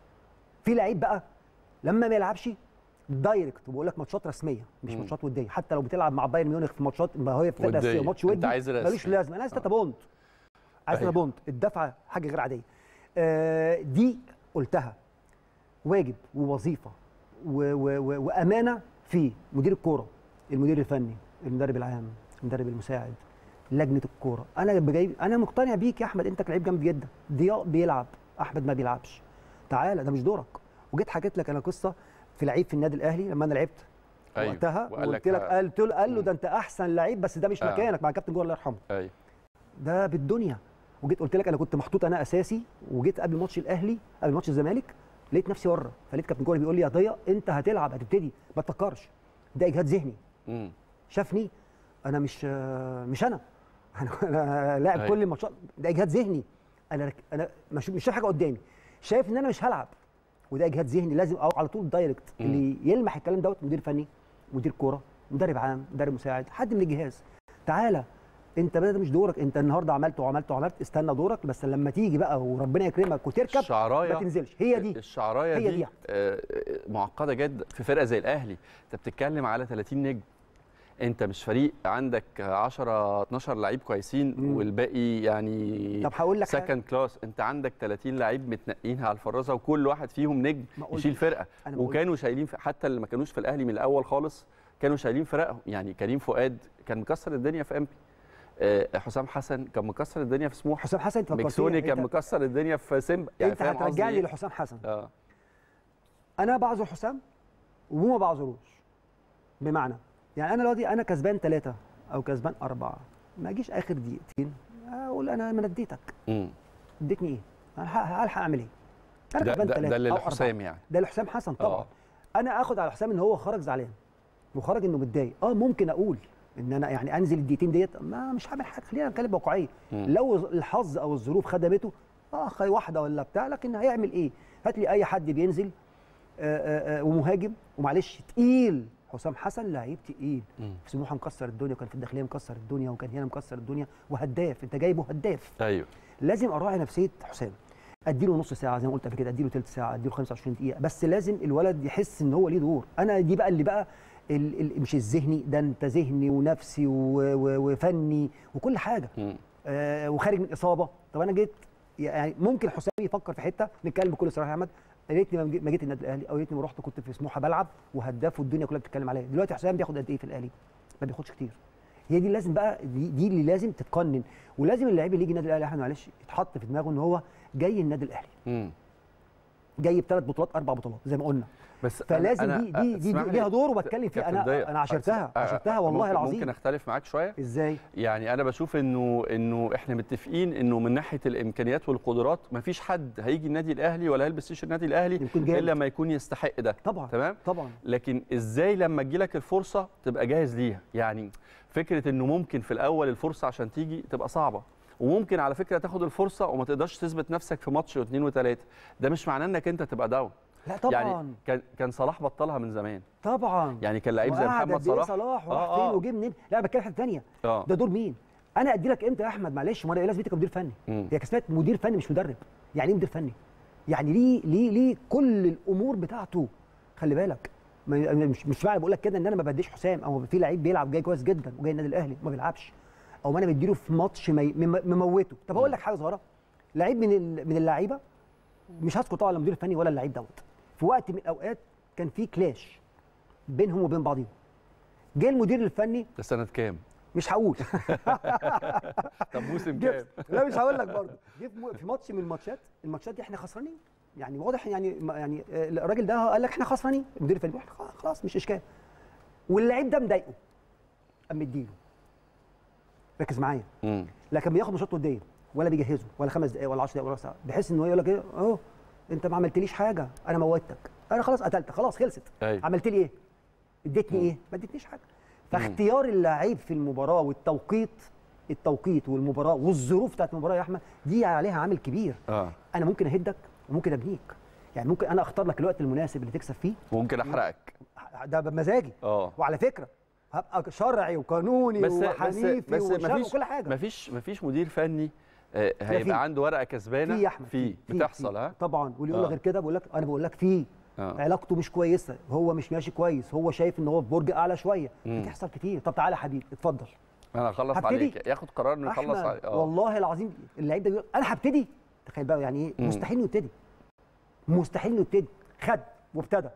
في لعيب بقى لما ما يلعبش دايركت وبقول لك ماتشات رسميه مش مم. ماتشات وديه حتى لو بتلعب مع بايرن ميونخ في ماتشات ما هي فرقه ودية. رسميه ماتش أنت ودي عايز رسمي. ملوش لازمه انا عايز آه. تلاته بونت عايز أيوة. تلاته بونت الدفعه حاجه غير عاديه آه دي قلتها واجب ووظيفه و و و وامانه في مدير الكوره المدير الفني المدرب العام المدرب المساعد لجنه الكوره انا جاي انا مقتنع بيك يا احمد انت لعيب جامد جدا ضياء بيلعب احمد ما بيلعبش تعالى ده مش دورك وجيت حكيت لك انا قصه في لعيب في النادي الاهلي لما انا لعبت أيوة. وقتها وقال وقلت لك لك قلت له قال له ده انت احسن لعيب بس ده مش آه. مكانك مع كابتن جوهر الله يرحمه ايوه ده بالدنيا وجيت قلت لك انا كنت محطوط انا اساسي وجيت قبل ماتش الاهلي قبل ماتش الزمالك لقيت نفسي بره فلقيت كابتن جوهر بيقول لي يا ضياء انت هتلعب هتبتدي ما تفكرش ده اجهاد ذهني مم. شافني انا مش مش انا انا, أنا لاعب أيوة. كل الماتشات ده اجهاد ذهني انا رك- انا مش مش شايف حاجه قدامي شايف ان انا مش هلعب وده اجهاد ذهني لازم او على طول دايركت مم. اللي يلمح الكلام دوت مدير فني مدير كوره مدرب عام مدرب مساعد حد من الجهاز تعالى انت بقى ده مش دورك انت النهارده عملت وعملت وعملت استنى دورك بس لما تيجي بقى وربنا يكرمك وتركب الشعرايه ما تنزلش هي دي الشعرايه هي دي, دي. آه، آه، معقده جدا في فرقه زي الاهلي انت بتتكلم على 30 نجم انت مش فريق عندك 10 12 لعيب كويسين مم. والباقي يعني طب هقول لك حاجة. سكند كلاس انت عندك 30 لعيب متنقين على الفرازه وكل واحد فيهم نجم ما قلتش. يشيل فرقه أنا ما وكانوا شايلين ف- حتى اللي ما كانوش في الاهلي من الاول خالص كانوا شايلين فرقهم يعني كريم فؤاد كان مكسر الدنيا في امبي آه، حسام حسن كان مكسر الدنيا في سموحه حسام حسن انت فكرتني. مكسوني كان انت- مكسر الدنيا في سيمبا يعني انت فاهم قصدي هترجعني إيه؟ لحسام حسن اه انا بعذر حسام وما بعذروش بمعنى يعني انا دلوقتي انا كسبان ثلاثه او كسبان اربعه ما اجيش اخر دقيقتين اقول انا ما اديتك مم. اديتني ايه؟ انا هلحق هلحق اعمل ايه؟ انا ده كسبان ده, ثلاثه ده اللي أو لحسام أربعة. يعني ده لحسام حسن طبعا آه. انا اخد على حسام ان هو خرج زعلان وخرج انه متضايق اه ممكن اقول ان انا يعني انزل الدقيقتين ديت ما مش هعمل حاجه خلينا نتكلم واقعيه مم. لو الحظ او الظروف خدمته اه خي واحده ولا بتاع لكن هيعمل ايه؟ هات لي اي حد بينزل آه، آه، آه، ومهاجم ومعلش تقيل حسام حسن لعيب تقيل مم. في سموحه مكسر الدنيا وكان في الداخليه مكسر الدنيا وكان هنا مكسر الدنيا وهداف انت جايبه هداف ايوه لازم اراعي نفسيه حسام اديله نص ساعه زي ما قلت قبل كده اديله ثلث ساعه اديله 25 دقيقه بس لازم الولد يحس ان هو ليه دور انا دي بقى اللي بقى ال ال مش الذهني ده انت ذهني ونفسي و و وفني وكل حاجه مم. آه وخارج من اصابه طب انا جيت يعني ممكن حسام يفكر في حته نتكلم بكل صراحه يا احمد يا ريتني ما جيت- ما جيت النادي الاهلي او يا ريتني ما رحت كنت في سموحه بلعب وهداف والدنيا كلها بتتكلم عليا دلوقتي حسام بياخد قد ايه في الاهلي ما بياخدش كتير هي دي لازم بقى دي, دي اللي لازم تتقنن ولازم اللعيب اللي يجي النادي الاهلي يا احمد معلش يتحط في دماغه ان هو جاي النادي الاهلي مم. جاي بثلاث بطولات اربع بطولات زي ما قلنا بس فلازم أنا- دي دي دي, اسمح دي لي ليها دور وبتكلم فيه كابتن انا ضياء. انا عشرتها آه، عشرتها والله ممكن العظيم ممكن اختلف معاك شويه ازاي يعني انا بشوف انه انه احنا متفقين انه من ناحيه الامكانيات والقدرات مفيش حد هيجي النادي الاهلي ولا هيلبس تيشيرت النادي الاهلي يكون جامد. الا ما يكون يستحق ده طبعا تمام طبعا لكن ازاي لما تجيلك الفرصه تبقى جاهز ليها يعني فكره انه ممكن في الاول الفرصه عشان تيجي تبقى صعبه وممكن على فكره تاخد الفرصه وما تقدرش تثبت نفسك في ماتش واثنين وثلاثه ده مش معناه انك انت تبقى داون لا طبعا يعني كان كان صلاح بطلها من زمان طبعا يعني كان لعيب زي وقعد محمد قد إيه صلاح صلاح وراح آه، فين آه. وجه منين لا أنا بتكلم حته ثانيه اه ده دور مين انا ادي لك امتى يا احمد معلش ما انا لازم تبقى مدير فني مم. هي كسبت مدير فني مش مدرب يعني ايه مدير فني يعني ليه ليه ليه كل الامور بتاعته خلي بالك ما- مش مش معنى بقول لك كده ان انا ما بديش حسام او في لعيب بيلعب جاي كويس جدا وجاي النادي الاهلي وما بيلعبش او ما انا بديله في ماتش مي- مم- مموته طب اقول لك حاجه صغيره لعيب من ال- من اللعيبه مش هذكر طبعا المدير الفني ولا اللعيب دوت في وقت من الاوقات كان في كلاش بينهم وبين بعضهم جه المدير الفني ده سنه كام مش هقول طب موسم كام جبت لا مش هقول لك برضه جه في م- في ماتش من الماتشات الماتشات دي احنا خسرانين يعني واضح يعني ما- يعني آه، الراجل ده قال لك احنا خسرانين المدير الفني قال خلاص- خلاص مش اشكال واللعيب ده مضايقه قام مديله ركز معايا مم. لا كان بياخد ماتشات وديه ولا بيجهزه ولا خمس دقائق ولا 10 دقائق ولا ساعه بحيث ان هو يقول لك ايه اهو انت ما عملتليش حاجه انا موتك انا خلاص قتلتك خلاص خلصت أيوة. عملت لي ايه اديتني ايه ما اديتنيش حاجه فاختيار اللعيب في المباراه والتوقيت التوقيت والمباراه والظروف بتاعت المباراه يا احمد دي عليها عامل كبير اه انا ممكن اهدك وممكن ابنيك يعني ممكن انا اختار لك الوقت المناسب اللي تكسب فيه ممكن احرقك ده بمزاجي اه وعلى فكره هبقى شرعي وقانوني بس بس وحنيفي بس وشرعي مفيش وكل حاجه مفيش مفيش مدير فني آه، في. هيبقى عنده ورقه كسبانه في يا احمد في بتحصل ها طبعا واللي يقول آه. غير كده بقول لك انا بقول لك في آه. علاقته مش كويسه هو مش ماشي كويس هو شايف ان هو في برج اعلى شويه مم. بتحصل كتير طب تعالى يا حبيبي اتفضل انا هخلص هبتدي. عليك ياخد قرار انه يخلص احمد عليك اه والله العظيم اللعيب ده بيقول انا هبتدي تخيل بقى يعني ايه مم. مستحيل انه يبتدي مستحيل انه يبتدي خد وابتدى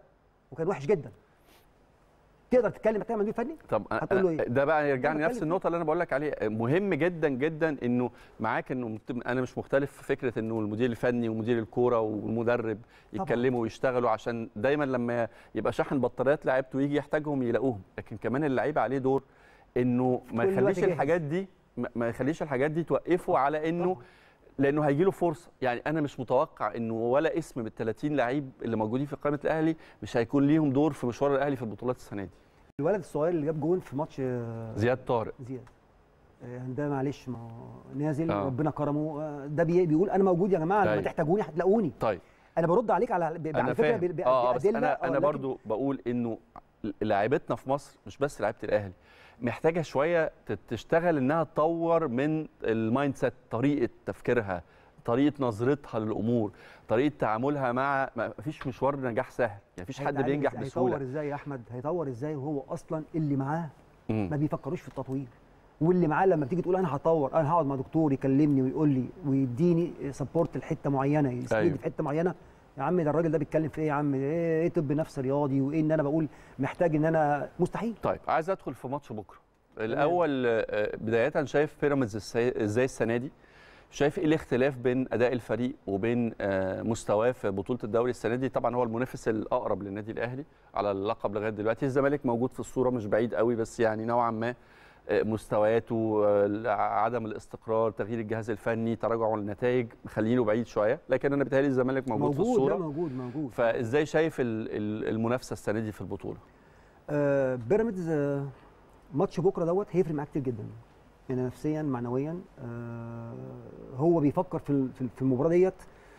وكان وحش جدا تقدر تتكلم تعمل مدير فني طب أنا- هتقول له أنا- إيه؟ ده بقى يرجعني أنا لنفس بتكلم النقطه اللي انا بقول لك عليها مهم جدا جدا انه معاك انه مت- انا مش مختلف في فكره انه المدير الفني ومدير الكوره والمدرب يتكلموا ويشتغلوا عشان دايما لما يبقى شاحن بطاريات لعيبته ويجي يحتاجهم يلاقوهم لكن كمان اللعيبه عليه دور انه ما كل الوقت يخليش جاهز. الحاجات دي ما- ما يخليش الحاجات دي توقفه على انه لانه هيجي له فرصه يعني انا مش متوقع انه ولا اسم من ال 30 لعيب اللي موجودين في قائمه الاهلي مش هيكون ليهم دور في مشوار الاهلي في البطولات السنه دي الولد الصغير اللي جاب جون في ماتش آه، زياد طارق زياد آه، ده معلش ما هو نازل آه. ربنا كرمه آه، ده بي- بيقول انا موجود يا جماعه لما أيوة. تحتاجوني هتلاقوني طيب انا برد عليك على ب- انا على فكره فاهم ب- ب- اه آه، بس بأدلة، انا آه، انا لكن برضو بقول انه لعيبتنا في مصر مش بس لعيبه الاهلي محتاجه شويه ت- تشتغل انها تطور من المايند سيت طريقه تفكيرها طريقه نظرتها للامور طريقه تعاملها مع ما فيش مشوار نجاح سهل يعني مفيش حد هيتعلم بينجح إزاي- هيطور بسهوله ازاي يا احمد هيطور ازاي وهو اصلا اللي معاه مم. ما بيفكروش في التطوير واللي معاه لما بتيجي تقول انا هطور انا هقعد مع دكتور يكلمني ويقول لي ويديني سبورت لحته معينه يسندني أيوة. في حته معينه يا عم ده الراجل ده بيتكلم في ايه يا عم ايه إيه طب نفس رياضي وايه ان انا بقول محتاج ان انا مستحيل طيب عايز ادخل في ماتش بكره الاول آه، بدايه شايف بيراميدز السي- ازاي السنه دي شايف ايه الاختلاف بين اداء الفريق وبين آه، مستواه في بطوله الدوري السنه دي طبعا هو المنافس الاقرب للنادي الاهلي على اللقب لغايه دلوقتي الزمالك موجود في الصوره مش بعيد قوي بس يعني نوعا ما آه، مستوياته آه، عدم الاستقرار تغيير الجهاز الفني تراجع النتائج مخلينه بعيد شويه لكن انا بيتهيألي الزمالك موجود, في موجود الصوره لا موجود موجود فازاي شايف ال- ال- المنافسه السنه دي في البطوله آه بيراميدز آه ماتش بكره دوت هيفرق معاه كتير جدا يعني نفسيا معنويا آه هو بيفكر في ال- في ال- في المباراه ديت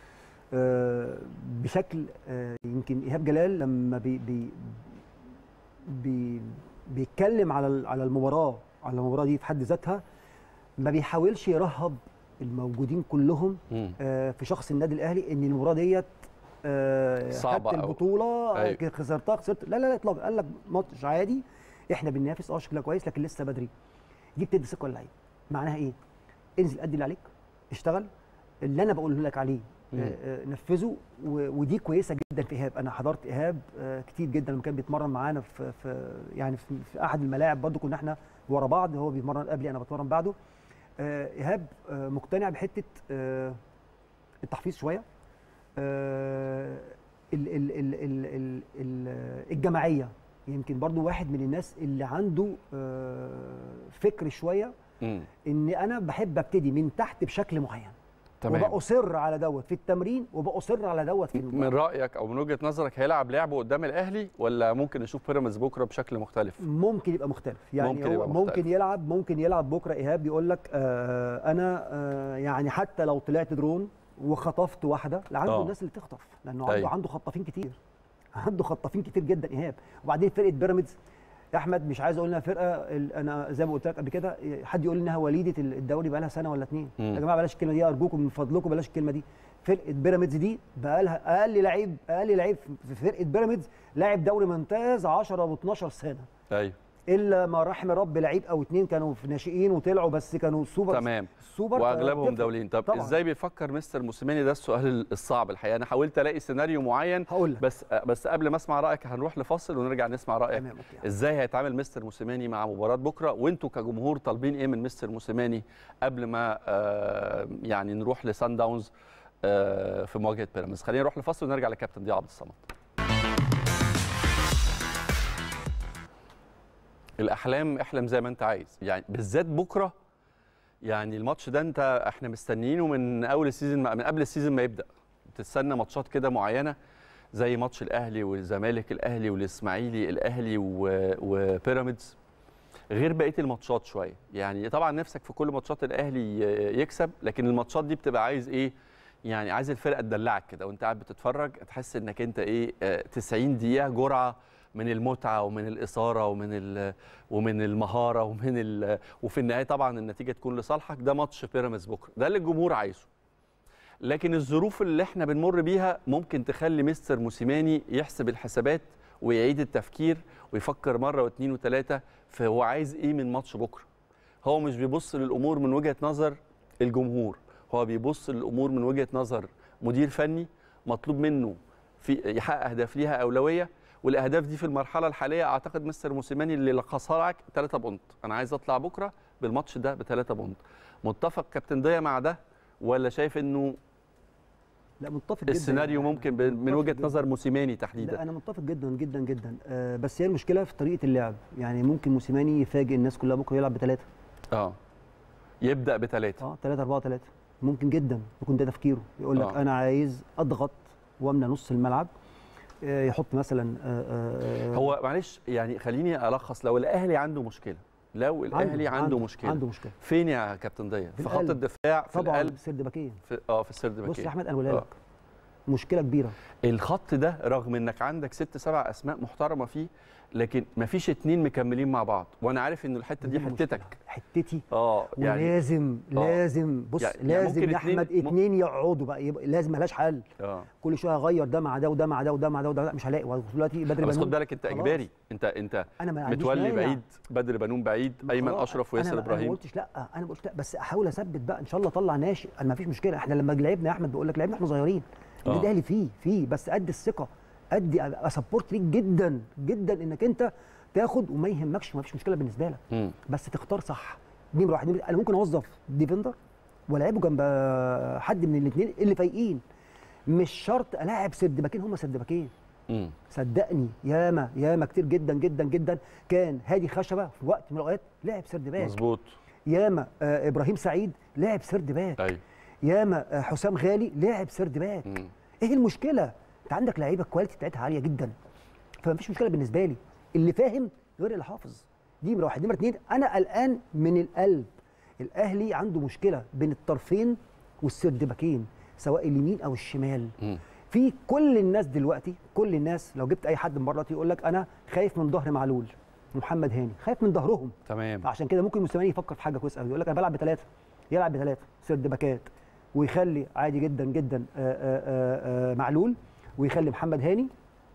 آه بشكل آه يمكن ايهاب جلال لما بي بي بي بيتكلم على ال- على المباراه على المباراه دي في حد ذاتها ما بيحاولش يرهب الموجودين كلهم مم. آه، في شخص النادي الاهلي ان المباراه ديت آه، صعبة خدت أوي. البطوله أيوة. أيوة. خسرتها خسرت لا لا لا اطلاقا قال لك ماتش عادي احنا بننافس اه شكلها كويس لكن لسه بدري دي بتدي ثقه للعيب معناها ايه؟ انزل ادي اللي عليك اشتغل اللي انا بقوله لك عليه مم. آه، آه، نفذه و- ودي كويسه جدا في ايهاب انا حضرت ايهاب آه، كتير جدا لما كان بيتمرن معانا في, في يعني في, في احد الملاعب برضو كنا احنا ورا بعض هو بيتمرن قبلي انا بتمرن بعده آه، ايهاب آه، مقتنع بحته آه، التحفيظ شويه آه، ال- ال- ال- ال- ال- ال- الجماعيه يمكن برضو واحد من الناس اللي عنده آه، فكر شويه مم. ان انا بحب ابتدي من تحت بشكل معين تمام وبأصر على دوت في التمرين وبأصر على دوت في من المباراة. رايك او من وجهه نظرك هيلعب لعبه قدام الاهلي ولا ممكن نشوف بيراميدز بكره بشكل مختلف ممكن يبقى مختلف يعني ممكن ممكن, يبقى هو مختلف. ممكن يلعب ممكن يلعب بكره ايهاب يقول لك آه انا آه يعني حتى لو طلعت درون وخطفت واحده لا عنده آه. الناس اللي تخطف لانه أيوة. عنده عنده خطافين كتير عنده خطافين كتير جدا ايهاب وبعدين فرقه بيراميدز يا احمد مش عايز اقول انها فرقه ال- انا زي ما قلت لك قبل كده حد يقول انها وليده الدوري بقى لها سنه ولا اتنين مم. يا جماعه بلاش الكلمه دي ارجوكم من فضلكم بلاش الكلمه دي فرقه بيراميدز دي بقى لها اقل لعيب اقل لعيب في فرقه بيراميدز لاعب دوري ممتاز 10 و12 سنه ايوه الا ما رحم رب لعيب او اتنين كانوا في ناشئين وطلعوا بس كانوا سوبر تمام سوبر واغلبهم تفرق. دوليين طب طبعاً. ازاي بيفكر مستر موسيماني ده السؤال الصعب الحقيقه انا حاولت الاقي سيناريو معين هقول لك بس بس قبل ما اسمع رايك هنروح لفاصل ونرجع نسمع رايك تمام اوكي ازاي هيتعامل مستر موسيماني مع مباراه بكره وانتوا كجمهور طالبين ايه من مستر موسيماني قبل ما آه يعني نروح لسان داونز آه في مواجهه بيراميدز خلينا نروح لفاصل ونرجع لكابتن ضياء عبد الصمد الاحلام احلم زي ما انت عايز يعني بالذات بكره يعني الماتش ده انت احنا مستنيينه من اول السيزون من قبل السيزون ما يبدا بتستنى ماتشات كده معينه زي ماتش الاهلي والزمالك الاهلي والاسماعيلي الاهلي و- وبيراميدز غير بقيه الماتشات شويه يعني طبعا نفسك في كل ماتشات الاهلي ي- يكسب لكن الماتشات دي بتبقى عايز ايه يعني عايز الفرقه تدلعك كده وانت قاعد بتتفرج تحس انك انت ايه آه، 90 دقيقه جرعه من المتعه ومن الاثاره ومن ال- ومن المهاره ومن ال- وفي النهايه طبعا النتيجه تكون لصالحك ده ماتش بيراميدز بكره ده اللي الجمهور عايزه لكن الظروف اللي احنا بنمر بيها ممكن تخلي مستر موسيماني يحسب الحسابات ويعيد التفكير ويفكر مره واثنين وثلاثه في هو عايز ايه من ماتش بكره هو مش بيبص للامور من وجهه نظر الجمهور هو بيبص للامور من وجهه نظر مدير فني مطلوب منه في يحقق اهداف ليها اولويه والاهداف دي في المرحله الحاليه اعتقد مستر موسيماني اللي لخصها لك 3 بونت انا عايز اطلع بكره بالماتش ده ب 3 بونت متفق كابتن ضياء مع ده ولا شايف انه لا متفق جدا السيناريو ممكن ب- من متفق وجهه جداً. نظر موسيماني لا تحديدا انا متفق جدا جدا جدا آه بس هي المشكله في طريقه اللعب يعني ممكن موسيماني يفاجئ الناس كلها بكره يلعب بثلاثه اه يبدا بثلاثه اه 3 4 3 ممكن جدا يكون ده تفكيره يقول لك آه. انا عايز اضغط واملى نص الملعب آه، يحط مثلا آه، آه، هو معلش يعني خليني الخص لو الاهلي عنده مشكله لو الاهلي عنده, عنده مشكله عنده مشكله فين يا كابتن ضياء في في خط القلب. الدفاع في طبعا القلب سرد باكين في اه في السرد بص باكين يا احمد انا بقولها آه. لك مشكله كبيره الخط ده رغم انك عندك ست سبع اسماء محترمه فيه لكن مفيش اتنين مكملين مع بعض وانا عارف ان الحته دي المشكلة. حتتك حتتي اه يعني ولازم آه. لازم بص يعني- يعني لازم ممكن يا اتنين- احمد م- اتنين يقعدوا بقى يبقى لازم ملهاش حل اه كل شويه اغير ده مع ده وده مع ده وده مع ده وده لا مش هلاقي دلوقتي بدري بس خد بنون بالك انت خلاص. اجباري انت انت انا ما عنديش متولي مانع. بعيد بدر بنون بعيد ما ايمن خلاص، اشرف أنا وياسر ما- انا ما ابراهيم قلتش لا انا ما قلتش لا بس احاول اثبت بقى ان شاء الله اطلع ناشئ انا ما فيش مشكله احنا لما لعبنا يا احمد بقول لك لعبنا احنا صغيرين آه. النادي الاهلي فيه فيه بس قد الثقه ادي اسبورت ليك جدا جدا انك انت تاخد وما يهمكش ما فيش مشكله بالنسبه لك مم. بس تختار صح دي نمره واحد انا ممكن اوظف ديفندر والعبه جنب حد من الاثنين اللي فايقين مش شرط الاعب سرد باكين هم سرد باكين مم. صدقني ياما ياما كتير جدا جدا جدا كان هادي خشبه في وقت من الاوقات لعب سرد باك مظبوط ياما آه ابراهيم سعيد لعب سرد باك ايوه ياما آه حسام غالي لعب سرد باك مم. ايه المشكله انت عندك لعيبه الكواليتي بتاعتها عاليه جدا فمفيش مشكله بالنسبه لي اللي فاهم غير اللي حافظ دي نمره واحد نمره اتنين انا قلقان من القلب الاهلي عنده مشكله بين الطرفين والسرد باكين سواء اليمين او الشمال مم. في كل الناس دلوقتي كل الناس لو جبت اي حد من بره دلوقتي يقول لك انا خايف من ظهر معلول محمد هاني خايف من ظهرهم تمام فعشان كده ممكن موسيماني يفكر في حاجه كويسه قوي يقول لك انا بلعب بثلاثه يلعب بثلاثه سرد باكات ويخلي عادي جدا جدا آآ آآ آآ معلول ويخلي محمد هاني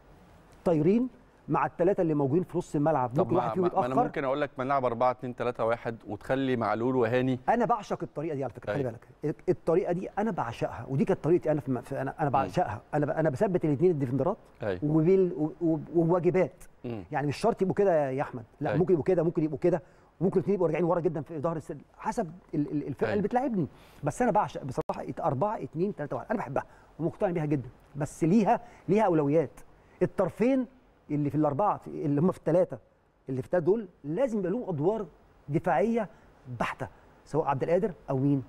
طايرين مع الثلاثه اللي موجودين في نص الملعب طب ممكن واحد ما, فيهم ما ما انا يتاخر ممكن اقول لك ما نلعب 4 2 3 1 وتخلي معلول وهاني انا بعشق الطريقه دي على فكره خلي أيوة. بالك الطريقه دي انا بعشقها ودي كانت طريقتي انا في في- انا انا بعشقها انا ب- انا بثبت الاثنين الديفندرات ايوه وبال و- و- وواجبات مم. يعني مش شرط يبقوا كده يا احمد لا أيوة. ممكن يبقوا كده ممكن يبقوا كده ممكن الاثنين يبقوا راجعين ورا جدا في ظهر السد حسب ال- ال- الفرقه أيوة. اللي بتلاعبني بس انا بعشق بصراحه 4 2 3 1 انا بحبها ومقتنع بيها جدا بس ليها ليها اولويات الطرفين اللي في الاربعه في- اللي هم في الثلاثه اللي في الثلاثه دول لازم يبقى لهم ادوار دفاعيه بحته سواء عبد القادر او مين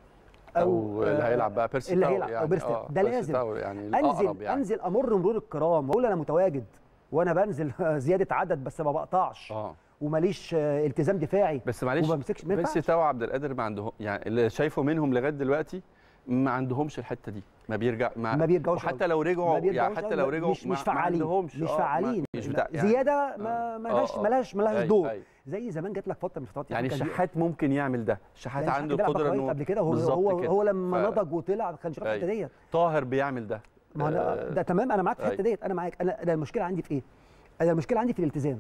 او اللي آه، هيلعب بقى بيرسي اللي تاو هيلعب يعني أو بيرسي تاو. آه، ده بيرسي لازم. تاو يعني انزل الاقرب يعني انزل امر مرور الكرام واقول انا متواجد وانا بنزل زياده عدد بس ما بقطعش اه وماليش آه، التزام دفاعي بس معلش وما بمسكش ما بيرسي ينفعش. تاو وعبد القادر ما عندهم يعني اللي شايفه منهم لغايه دلوقتي ما عندهمش الحته دي ما بيرجع ما, ما بيرجعوش وحتى أوي. لو رجعوا ما بيرجعوش يعني حتى أوي، لو ما- رجعوا مش ما- مش ما فعالين عندهمش مش آه، ما- فعالين مش لا، بتاع يعني زياده ما آه، ملهاش آه. ملهاش ملهاش أيوة، دور أيوة. زي زمان جات لك فتره من الفترات يعني كان بي- الشحات ممكن يعمل ده الشحات لأن عنده بيلعب القدره باك رايت انه قبل كده هو بالظبط هو كده. هو لما ف- نضج وطلع كان شغال في الحته أيوة. ديت طاهر بيعمل ده ما انا آه، ده تمام انا معاك في الحته أيوة. ديت انا معاك انا انا المشكله عندي في ايه؟ انا المشكله عندي في الالتزام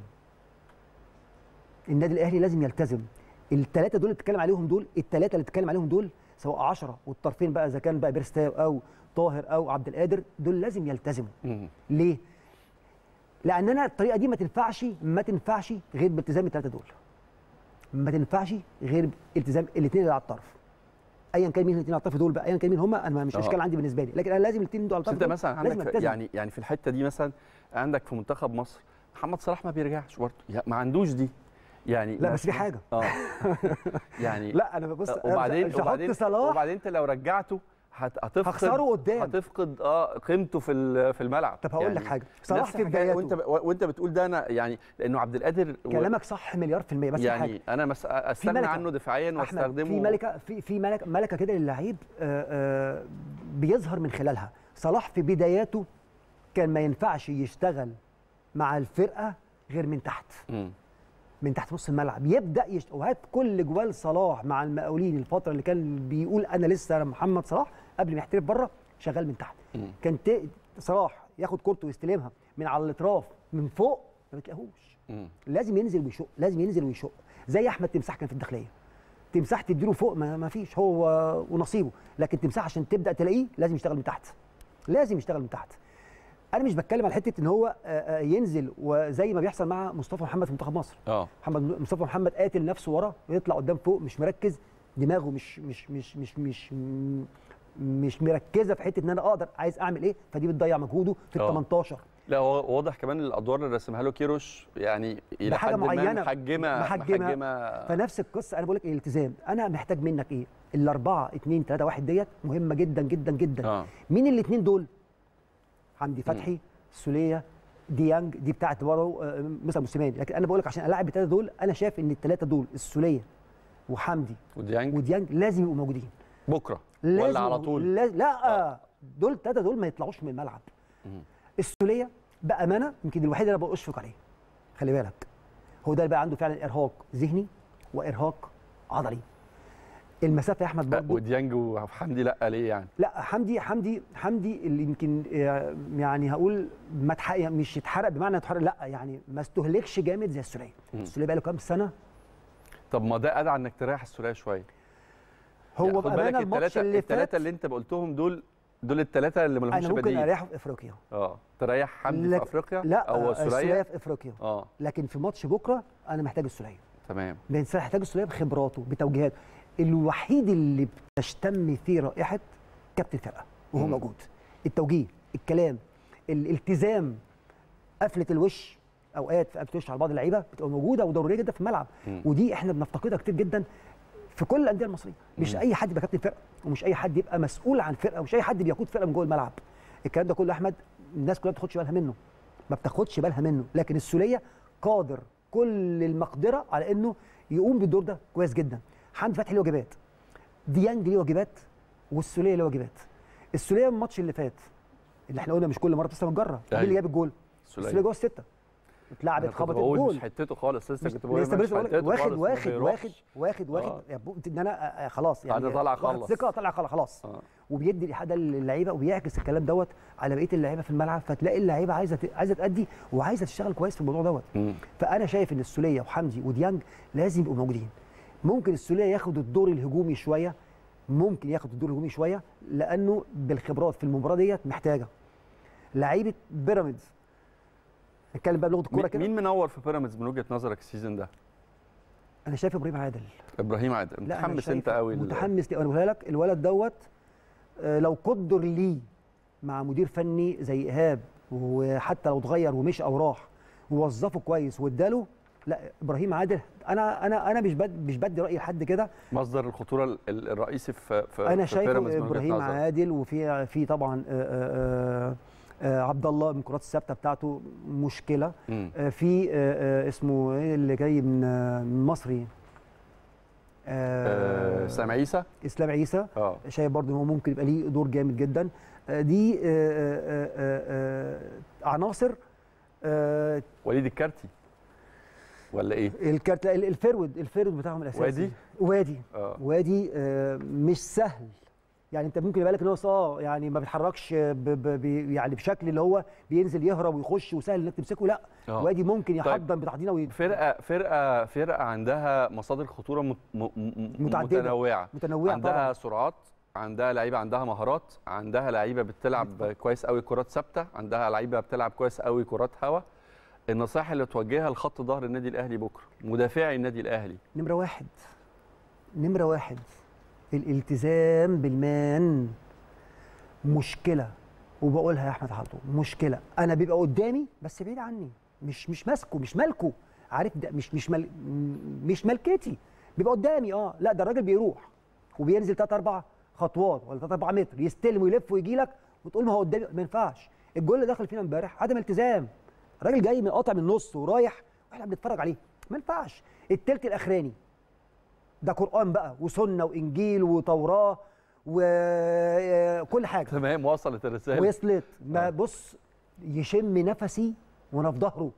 النادي الاهلي لازم يلتزم الثلاثه دول اللي بتتكلم عليهم دول الثلاثه اللي بتتكلم عليهم دول سواء 10 والطرفين بقى اذا كان بقى بيرستاو او طاهر او عبد القادر دول لازم يلتزموا مم. ليه؟ لان انا الطريقه دي ما تنفعش ما تنفعش غير بالتزام الثلاثه دول ما تنفعش غير التزام الاثنين اللي على الطرف ايا كان مين الاثنين على الطرف دول بقى ايا كان مين هم انا مش آه. اشكال عندي بالنسبه لي لكن انا لازم الاثنين دول على بس الطرف انت دول مثلا لازم عندك في ألتزم. يعني يعني في الحته دي مثلا عندك في منتخب مصر محمد صلاح ما بيرجعش برضه يعني ما عندوش دي يعني لا بس في حاجه اه يعني لا انا ببص أنا وبعدين مش هحط وبعدين صلاح وبعدين انت لو رجعته هت- هتفقد هخسره قدام. هتفقد اه قيمته في ال- في الملعب طب هقول لك حاجة. صلاح نفس في الحكاية بداياته. وانت ب- وانت بتقول ده انا يعني لانه عبد القادر و- كلامك صح مليار في المية بس في حاجه يعني انا مس... استغنى ملكة. عنه دفاعيا احمد واستخدمه في ملكه في في ملكه ملكه كده للعيب آه، آه، بيظهر من خلالها صلاح في بداياته كان ما ينفعش يشتغل مع الفرقه غير من تحت مم. من تحت نص الملعب يبدا يشت... وهات كل جوال صلاح مع المقاولين الفتره اللي كان بيقول انا لسه أنا محمد صلاح قبل ما يحترف بره شغال من تحت مم. كان ت... صلاح ياخد كورته ويستلمها من على الاطراف من فوق ما بتلاقيهوش مم. لازم ينزل ويشق لازم ينزل ويشق زي احمد تمساح كان في الداخليه تمساح تديله فوق ما, ما فيش هو ونصيبه لكن تمساح عشان تبدا تلاقيه لازم يشتغل من تحت لازم يشتغل من تحت انا مش بتكلم على حته ان هو آه، آه، ينزل وزي ما بيحصل مع مصطفى محمد في منتخب مصر اه محمد مصطفى محمد قاتل نفسه ورا ويطلع قدام فوق مش مركز دماغه مش مش مش مش مش م- مش مركزه في حته ان انا اقدر عايز اعمل ايه فدي بتضيع مجهوده في ال آه. 18 لا هو واضح كمان الادوار اللي رسمها له كيروش يعني الى بحاجة حد ما معينة، محجمه محجمة. محجمه فنفس القصه انا بقول لك الالتزام انا محتاج منك ايه الاربعه 2 3 1 ديت مهمه جدا جدا جدا اه مين الاثنين دول حمدي فتحي سوليه ديانج دي بتاعت برضه آه، مثلا موسيماني لكن انا بقول لك عشان العب الثلاثه دول انا شايف ان الثلاثه دول السوليه وحمدي وديانج وديانج لازم يبقوا موجودين بكره لازم ولا على يبقوا- طول لاز... لا دول الثلاثه دول ما يطلعوش من الملعب مم. السوليه بامانه يمكن الوحيد اللي انا بشفق عليه خلي بالك هو ده اللي بقى عنده فعلا ارهاق ذهني وارهاق عضلي المسافه يا احمد لا، برضه وديانج وحمدي لا ليه يعني لا حمدي حمدي حمدي اللي يمكن آه، يعني هقول ما اتح- يعني مش اتحرق بمعنى اتحرق لا يعني ما استهلكش جامد زي السوليه مم. السوليه بقى له كام سنه طب ما ده ادعى انك تريح السوليه شويه هو يعني خد بامانه بالك الماتش الثلاثه اللي الثلاثه فات اللي انت قلتهم دول دول الثلاثه اللي ملهمش انا ممكن بديل اريحه في افريقيا اه تريح حمدي لك- في افريقيا لا او آه، السوليه السوليه في افريقيا اه لكن في ماتش بكره انا محتاج السوليه تمام محتاج السوليه بخبراته بتوجيهاته الوحيد اللي بتشتم فيه رائحه كابتن الفرقه وهو مم. موجود التوجيه الكلام الالتزام قفله الوش اوقات في قفله الوش على بعض اللعيبه بتبقى موجوده وضروريه جدا في الملعب مم. ودي احنا بنفتقدها كتير جدا في كل الانديه المصريه مش مم. اي حد يبقى كابتن فرقه ومش اي حد يبقى مسؤول عن فرقه ومش اي حد بيقود فرقه من جوه الملعب الكلام ده كله يا احمد الناس كلها ما بتاخدش بالها منه ما بتاخدش بالها منه لكن السوليه قادر كل المقدره على انه يقوم بالدور ده كويس جدا حمدي فتحي له واجبات ديانج ليه واجبات والسوليه له واجبات السوليه من الماتش اللي فات اللي احنا قلنا مش كل مره بتسلم الجره مين أيوة. اللي جاب الجول السوليه السوليه جوه السته اتلعبت أنا كنت خبطت بقول الجول مش حتته خالص لسه كنت بقول لسه مش بقول لك حتته واخد خالص، ما واخد واخد بيروحش. واخد واخد آه. يا بو- ان انا آه، خلاص يعني بعد طلع واخد خلص. ثقه طلع خلاص خلاص آه. وبيدي الاحاده للعيبه وبيعكس الكلام دوت على بقيه اللعيبه في الملعب فتلاقي اللعيبه عايزه ت- عايزه تادي وعايزه تشتغل كويس في الموضوع دوت مم. فانا شايف ان السوليه وحمدي وديانج لازم يبقوا موجودين ممكن السوليه ياخد الدور الهجومي شويه ممكن ياخد الدور الهجومي شويه لانه بالخبرات في المباراه ديت محتاجه لعيبه بيراميدز نتكلم بقى بلغه الكوره مين- كده مين منور في بيراميدز من وجهه نظرك السيزون ده انا شايف ابراهيم عادل ابراهيم عادل لا أنا متحمس انت شايفه قوي لل- متحمس ليه انا بقولها لك الولد دوت آه، لو قدر ليه مع مدير فني زي ايهاب وحتى لو اتغير ومشي او راح ووظفه كويس واداله لا ابراهيم عادل انا انا انا مش بد مش بدي رايي لحد كده مصدر الخطوره ال- ال- الرئيسي في في انا في بيراميدز شايفه من وجهة ابراهيم نظرك. عادل وفي في طبعا آه، آه، آه، عبد الله من الكرات الثابته بتاعته مشكله مم. آه، في آه، آه، اسمه ايه اللي جاي من آه، من مصري آه، سامع عيسى اسلام عيسى اه شايف برضه ان هو ممكن يبقى ليه دور جامد جدا آه، دي آه، آه، آه، آه، عناصر آه، وليد الكارتي ولا ايه الكارت لا، الفرود الفرود بتاعهم الاساسي وادي؟ وادي اه وادي آه، مش سهل يعني انت ممكن يبقى لك ان هو اه يعني ما بيتحركش ب ب ب يعني بشكل اللي هو بينزل يهرب ويخش وسهل انك تمسكه لا آه. وادي ممكن طيب. يحضن بتحضينه وي- فرقه فرقه فرقه عندها مصادر خطوره مت- م- م- متعددة. متنوعه متنوعه عندها طبعا سرعات عندها لعيبه عندها مهارات عندها لعيبه بتلعب كويس قوي كرات ثابته عندها لعيبه بتلعب كويس قوي كرات هوا النصائح اللي توجهها لخط ظهر النادي الاهلي بكره مدافعي النادي الاهلي نمره واحد نمره واحد الالتزام بالمان مشكله وبقولها يا احمد على طول مشكله انا بيبقى قدامي بس بعيد عني مش مش ماسكه مش مالكه عارف ده مش مش مل مش ملكتي بيبقى قدامي اه لا ده الراجل بيروح وبينزل 3 4 خطوات ولا 3 4 متر يستلم ويلف ويجي لك وتقول ما هو قدامي ما ينفعش الجول اللي دخل فينا امبارح عدم التزام الراجل جاي من قاطع من النص ورايح واحنا بنتفرج عليه ما ينفعش التلت الاخراني ده قران بقى وسنه وانجيل وتوراه وكل حاجه تمام وصلت الرساله وصلت ما آه. بص يشم نفسي وانا في ظهره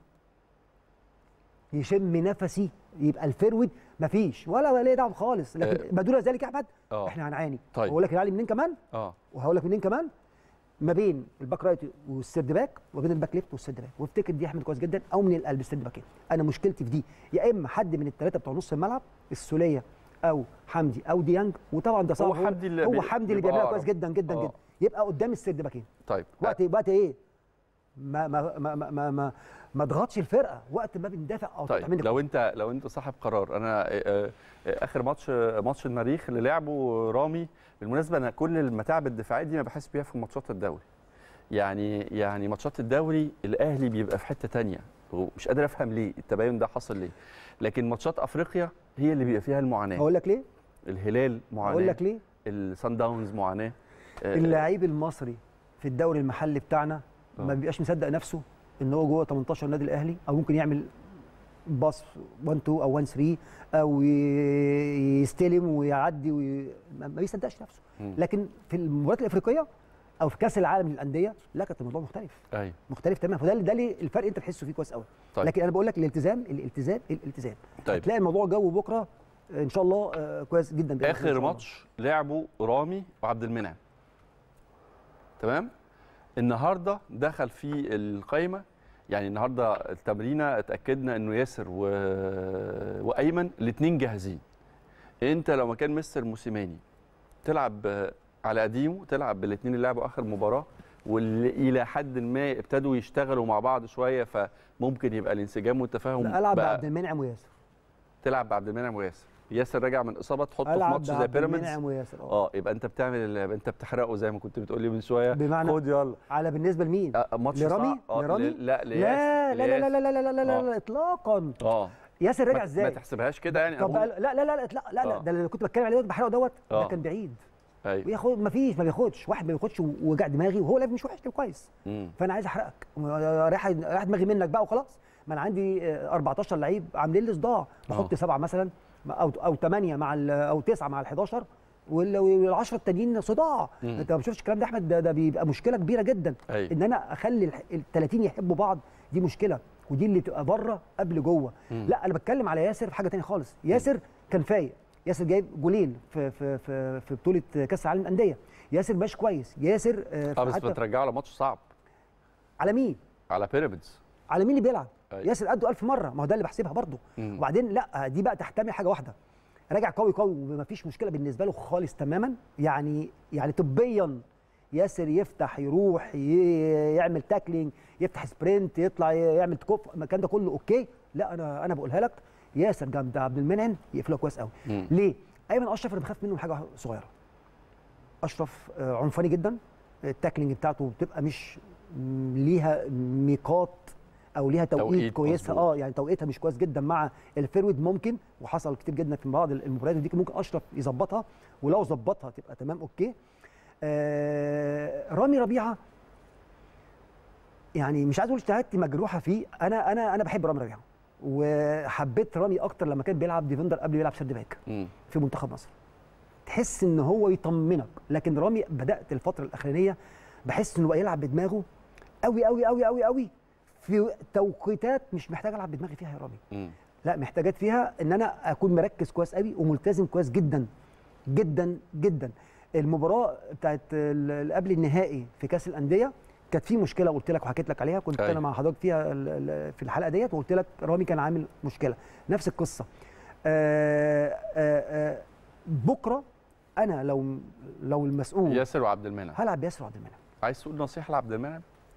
يشم نفسي يبقى الفرود مفيش ولا ولا ليه دعوه خالص لكن ما دون ذلك يا احمد اه احنا هنعاني طيب. واقول لك هنعاني منين كمان اه وهقول لك منين كمان ما بين الباك رايت والسيرد باك وما بين الباك ليفت والسيرد باك وافتكر دي يا احمد كويس جدا او من القلب السيرد باكين انا مشكلتي في دي يا اما حد من الثلاثه بتوع نص الملعب السوليه او حمدي او ديانج وطبعا ده صعب هو أقول- حمدي اللي هو بي- حمدي اللي بيبقى بيعملها أقرب. كويس جدا جدا آه. جدا يبقى قدام السيرد باكين طيب وقت وقت ايه ما ما ما ما ما, ما, ما اضغطش الفرقه وقت ما بندافع او تقطع طيب مني لو انت لو انت صاحب قرار انا آه، آه، آه، اخر ماتش ماتش المريخ اللي لعبه رامي بالمناسبه انا كل المتاعب الدفاعيه دي ما بحس بيها في ماتشات الدوري يعني يعني ماتشات الدوري الاهلي بيبقى في حته تانية ومش قادر افهم ليه التباين ده حصل ليه لكن ماتشات افريقيا هي اللي بيبقى فيها المعاناه اقول لك ليه الهلال معاناه اقول لك ليه السان داونز معاناه آه، اللعيب المصري في الدوري المحلي بتاعنا آه. ما بيبقاش مصدق نفسه ان هو جوه 18 نادي الاهلي او ممكن يعمل باص 1 2 او 1 3 او ي- يستلم ويعدي وي... ما ما بيصدقش نفسه مم. لكن في المباريات الافريقيه او في كاس العالم للانديه لا كانت الموضوع مختلف ايوه مختلف تماما فده اللي- ده اللي الفرق انت تحسه فيه كويس قوي طيب. لكن انا بقول لك الالتزام الالتزام الالتزام طيب. هتلاقي الموضوع جو بكره ان شاء الله آه، كويس جدا بإذن الله إن شاء اخر الله. ماتش لعبه رامي وعبد المنعم تمام النهارده دخل في القايمه يعني النهارده التمرينه اتاكدنا انه ياسر و... وايمن الاثنين جاهزين انت لو مكان مستر موسيماني تلعب على قديمه تلعب بالاثنين اللي لعبوا اخر مباراه واللي الى حد ما ابتدوا يشتغلوا مع بعض شويه فممكن يبقى الانسجام والتفاهم لا، العب بقى بعبد المنعم وياسر تلعب بعبد المنعم وياسر ياسر راجع من اصابه تحطه في العب ماتش زي بعبد بيراميدز المنعم وياسر اه اه يبقى انت بتعمل ال- انت بتحرقه زي ما كنت بتقول لي من شويه بمعنى- خد يلا على بالنسبه لمين؟ آه، ماتش لرامي؟ صعب. آه، لرامي؟ ل- لا لا لا لا لا لا لا لا لا لا, لا, آه. لا اطلاقا اه ياسر ما- رجع ما ازاي؟ تحسبهاش كده يعني طب أنا لا لا لا لا لا لا, لا, لا آه. ده اللي كنت بتكلم عليه دوت بحرقه دوت ده آه. كان بعيد ايوه بياخد ما فيش ما بياخدش واحد ما بياخدش ووجع دماغي وهو لاعب مش وحش لاعب كويس مم. فانا عايز احرقك رايح رايح دماغي منك بقى وخلاص ما انا عندي آه، 14 لعيب عاملين لي صداع بحط آه. سبعه مثلا او او 8 مع ال- او 9 مع ال 11 وال10 التانيين صداع مم. انت ما بتشوفش الكلام ده يا احمد ده, ده بيبقى مشكله كبيره جدا أيوة. ان انا اخلي ال 30 يحبوا بعض دي مشكله ودي اللي تبقى بره قبل جوه مم. لا انا بتكلم على ياسر في حاجه تانية خالص ياسر كان فايق ياسر جايب جولين في في في, في بطوله كاس العالم للانديه ياسر ماشي كويس ياسر آه، اه بس حتى بترجعه لماتش صعب على مين على بيراميدز على مين اللي بيلعب أيوة. ياسر قده ألف مره ما هو ده اللي بحسبها برضه مم. وبعدين لا دي بقى تحتمل حاجه واحده راجع قوي قوي وما فيش مشكله بالنسبه له خالص تماما يعني يعني طبيا ياسر يفتح يروح ي- يعمل تاكلينج يفتح سبرنت يطلع يعمل تكوف المكان ده كله اوكي لا انا انا بقولها لك ياسر جنب عبد المنعم يقفلها كويس قوي مم. ليه ايمن اشرف انا بخاف منه من حاجه صغيره اشرف آه، عنفاني جدا التاكلينج بتاعته بتبقى مش م- ليها ميقات او ليها توقيت, توقيت كويسه مظبوط. اه يعني توقيتها مش كويس جدا مع الفيرود ممكن وحصل كتير جدا في بعض المباريات دي ممكن اشرف يظبطها ولو ظبطها تبقى تمام اوكي آه رامي ربيعه يعني مش عايز اقول اجتهادتي مجروحه فيه انا انا انا بحب رامي ربيعه وحبيت رامي اكتر لما كان بيلعب ديفندر قبل يلعب سيرد باك مم. في منتخب مصر تحس ان هو يطمنك لكن رامي بدات الفتره الاخرانيه بحس انه بقى يلعب بدماغه قوي قوي قوي قوي قوي في توقيتات مش محتاج العب بدماغي فيها يا رامي مم. لا محتاجات فيها ان انا اكون مركز كويس قوي وملتزم كويس جدا جدا جدا المباراه بتاعت ال- ال- قبل النهائي في كاس الانديه كانت في مشكله قلت لك وحكيت لك عليها كنت أيوة. انا مع حضرتك فيها ال- ال- في الحلقه ديت وقلت لك رامي كان عامل مشكله نفس القصه آه آه آه بكره انا لو لو المسؤول ياسر وعبد المنعم هلعب ياسر وعبد المنعم عايز تقول نصيحه لعبد المنعم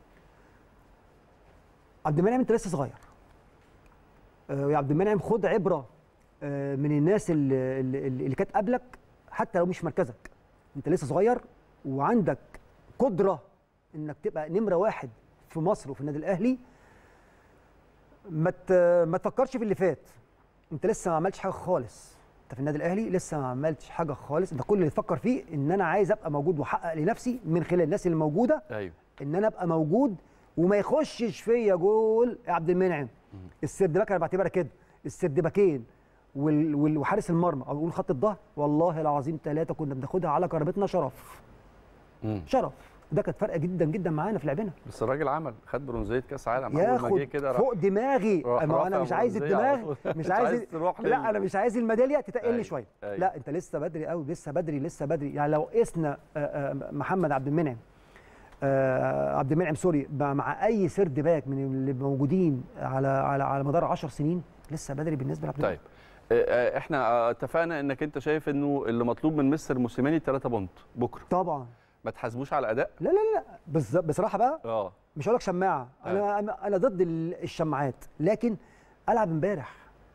عبد المنعم انت لسه صغير آه، يا عبد المنعم خد عبره آه، من الناس اللي, اللي, اللي كانت قبلك حتى لو مش مركزك انت لسه صغير وعندك قدره انك تبقى نمره واحد في مصر وفي النادي الاهلي ما ت- ما تفكرش في اللي فات انت لسه ما عملتش حاجه خالص انت في النادي الاهلي لسه ما عملتش حاجه خالص انت كل اللي تفكر فيه ان انا عايز ابقى موجود واحقق لنفسي من خلال الناس اللي موجوده ايوه ان انا ابقى موجود وما يخشش فيا جول يا عبد المنعم السردباك انا بعتبرها كده السردباكين وال- وال- وحارس المرمى او نقول خط الظهر والله العظيم ثلاثه كنا بناخدها على كرامتنا شرف مم. شرف ده كانت فارقه جدا جدا معانا في لعبنا بس الراجل عمل خد برونزيه كاس عالم اول ما جه ياخد كده راح فوق دماغي راح ما هو انا رافع مش عايز برونزية على الدماغ طول. مش مش عايز عايز تروح لل- لا انا مش عايز الميداليه تتقل أيوة، لي شويه أيوة. لا انت لسه بدري قوي لسه بدري لسه بدري يعني لو قسنا آه، آه، محمد عبد المنعم آه، عبد المنعم سوري مع- مع اي سيرد باك من اللي موجودين على على على مدار 10 سنين لسه بدري بالنسبه لعبد طيب آه، آه، احنا آه، اتفقنا انك انت شايف انه اللي مطلوب من مستر موسيماني 3 بونت بكره طبعا ما تحاسبوش على الاداء لا لا لا بز- بصراحه بقى اه مش هقول لك شماعه انا انا انا ضد ال- الشماعات لكن العب امبارح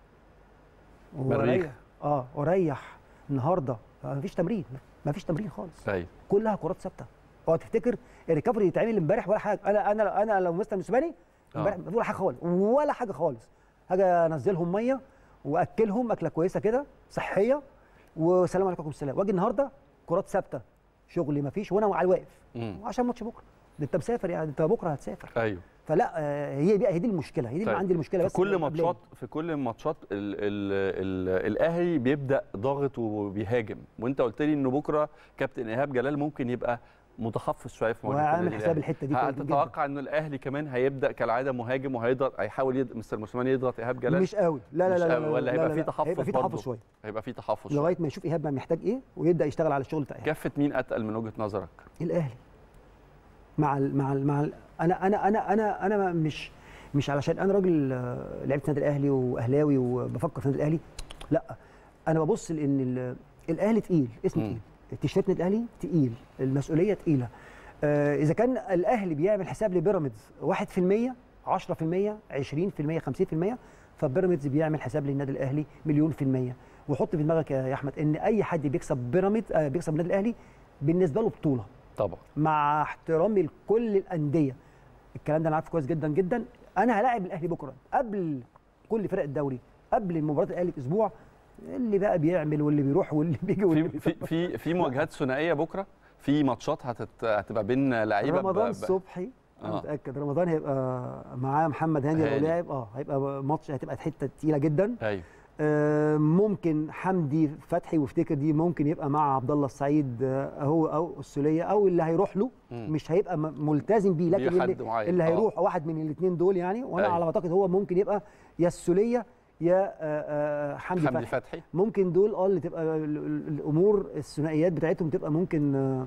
مريخ. وأريح- اه واريح النهارده ما فيش تمرين ما فيش تمرين خالص ايوه كلها كرات ثابته اوعى تفتكر الريكفري يتعمل امبارح ولا حاجه انا انا انا لو مستر موسيماني امبارح آه. ولا حاجه خالص ولا حاجه خالص هاجي انزلهم ميه واكلهم اكله كويسه كده صحيه وسلام عليكم السلام واجي النهارده كرات ثابته شغلي ما فيش وانا على الواقف مم. عشان ماتش بكره ده انت مسافر يعني انت بكره هتسافر ايوه فلا آه، هي دي هي دي المشكله هي دي اللي طيب. عندي المشكله في بس كل قبلين. ماتشات في كل ماتشات ال ال ال الاهلي بيبدا ضاغط وبيهاجم وانت قلت لي انه بكره كابتن ايهاب جلال ممكن يبقى متحفظ شويه في مواجهه وعامل النادي حساب الأهلي. الحتة دي هل كويس تتوقع انه الاهلي كمان هيبدا كالعاده مهاجم وهيضغط هيحاول يض... مستر موسيماني يضغط ايهاب جلال مش قوي لا لا مش لا لا قوي، لا ولا لا هيبقى لا في لا. تحفظ هيبقى في برضه؟ تحفظ شويه هيبقى في تحفظ لغايه شوية. ما يشوف ايهاب محتاج ايه ويبدا يشتغل على الشغل بتاع ايهاب كافه مين اتقل من وجهه نظرك الاهلي مع ال مع ال مع ال انا انا انا انا انا ما- مش مش علشان انا راجل آه، لعبت نادي الاهلي واهلاوي وبفكر في النادي الاهلي لا انا ببص لان ال- الاهلي تقيل اسم مم. تقيل التيشيرت النادي الاهلي تقيل المسؤوليه تقيله آه، اذا كان الاهلي بيعمل حساب لبيراميدز 1% 10% 20% 50% فبيراميدز بيعمل حساب للنادي الاهلي مليون في المية وحط في دماغك يا احمد ان اي حد بيكسب بيراميدز آه، بيكسب النادي الاهلي بالنسبه له بطوله طبعا مع احترامي لكل الانديه الكلام ده انا عارفه كويس جدا جدا انا هلاعب الاهلي بكره قبل كل فرق الدوري قبل مباراه الاهلي باسبوع اللي بقى بيعمل واللي بيروح واللي بيجي واللي في في في, في مواجهات ثنائيه بكره في ماتشات هتت... هتبقى بين لعيبه ب- رمضان ب- صبحي انا آه. متاكد رمضان هيبقى معاه محمد هاني لو هاني. لعب اه هيبقى ماتش هتبقى حته تقيله جدا ايوه آه، ممكن حمدي فتحي وافتكر دي ممكن يبقى مع عبد الله السعيد آه، هو او السوليه او اللي هيروح له مم. مش هيبقى م- ملتزم بيه لكن ليه حد اللي, معين. اللي آه. هيروح واحد من الاثنين دول يعني وانا أيوة. على ما اعتقد هو ممكن يبقى يا السوليه يا آه، آه، حمدي, حمدي فتحي فتحي ممكن دول اه اللي تبقى ال- ال- الامور الثنائيات بتاعتهم تبقى ممكن آه،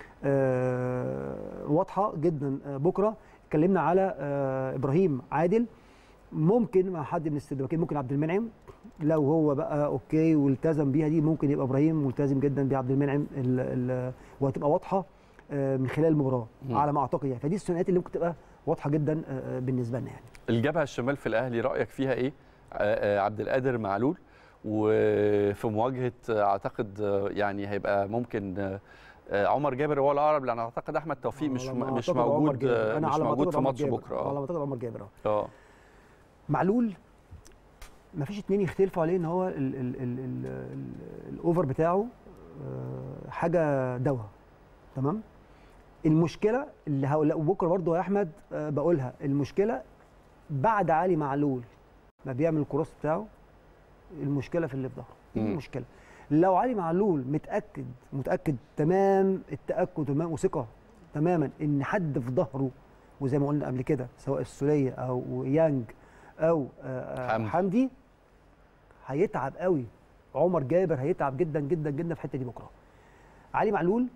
آه، واضحه جدا آه، بكره اتكلمنا على آه، ابراهيم عادل ممكن مع حد من السدباكين ممكن عبد المنعم لو هو بقى اوكي والتزم بيها دي ممكن يبقى ابراهيم ملتزم جدا بعبد المنعم ال- ال- وهتبقى واضحه آه، من خلال المباراه مم. على ما اعتقد يعني فدي الثنائيات اللي ممكن تبقى واضحه جدا آه، آه، بالنسبه لنا يعني الجبهه الشمال في الاهلي رايك فيها ايه آه، آه، عبد القادر معلول وفي مواجهه آه، اعتقد آه، يعني هيبقى ممكن آه، آه، عمر جابر هو الاقرب لان اعتقد احمد توفيق مش على ما مش أعتقد عمر موجود جابر. آه، انا مش على ما موجود أعتقد في عمر ماتش جابر. بكره على ما اه اعتقد عمر جابر اه اه معلول ما فيش اتنين يختلفوا عليه ان هو ال ال ال ال ال الاوفر بتاعه آه، حاجه دواء تمام المشكله اللي هقول وبكره برضه يا احمد آه، بقولها المشكله بعد علي معلول ما بيعمل الكروس بتاعه المشكله في اللي في ظهره دي مم. المشكله لو علي معلول متاكد متاكد تمام التاكد تمام وثقه تماما ان حد في ظهره وزي ما قلنا قبل كده سواء السوليه او يانج او آه، آه، حمدي. حمدي هيتعب قوي عمر جابر هيتعب جدا جدا جدا في الحته دي بكره علي معلول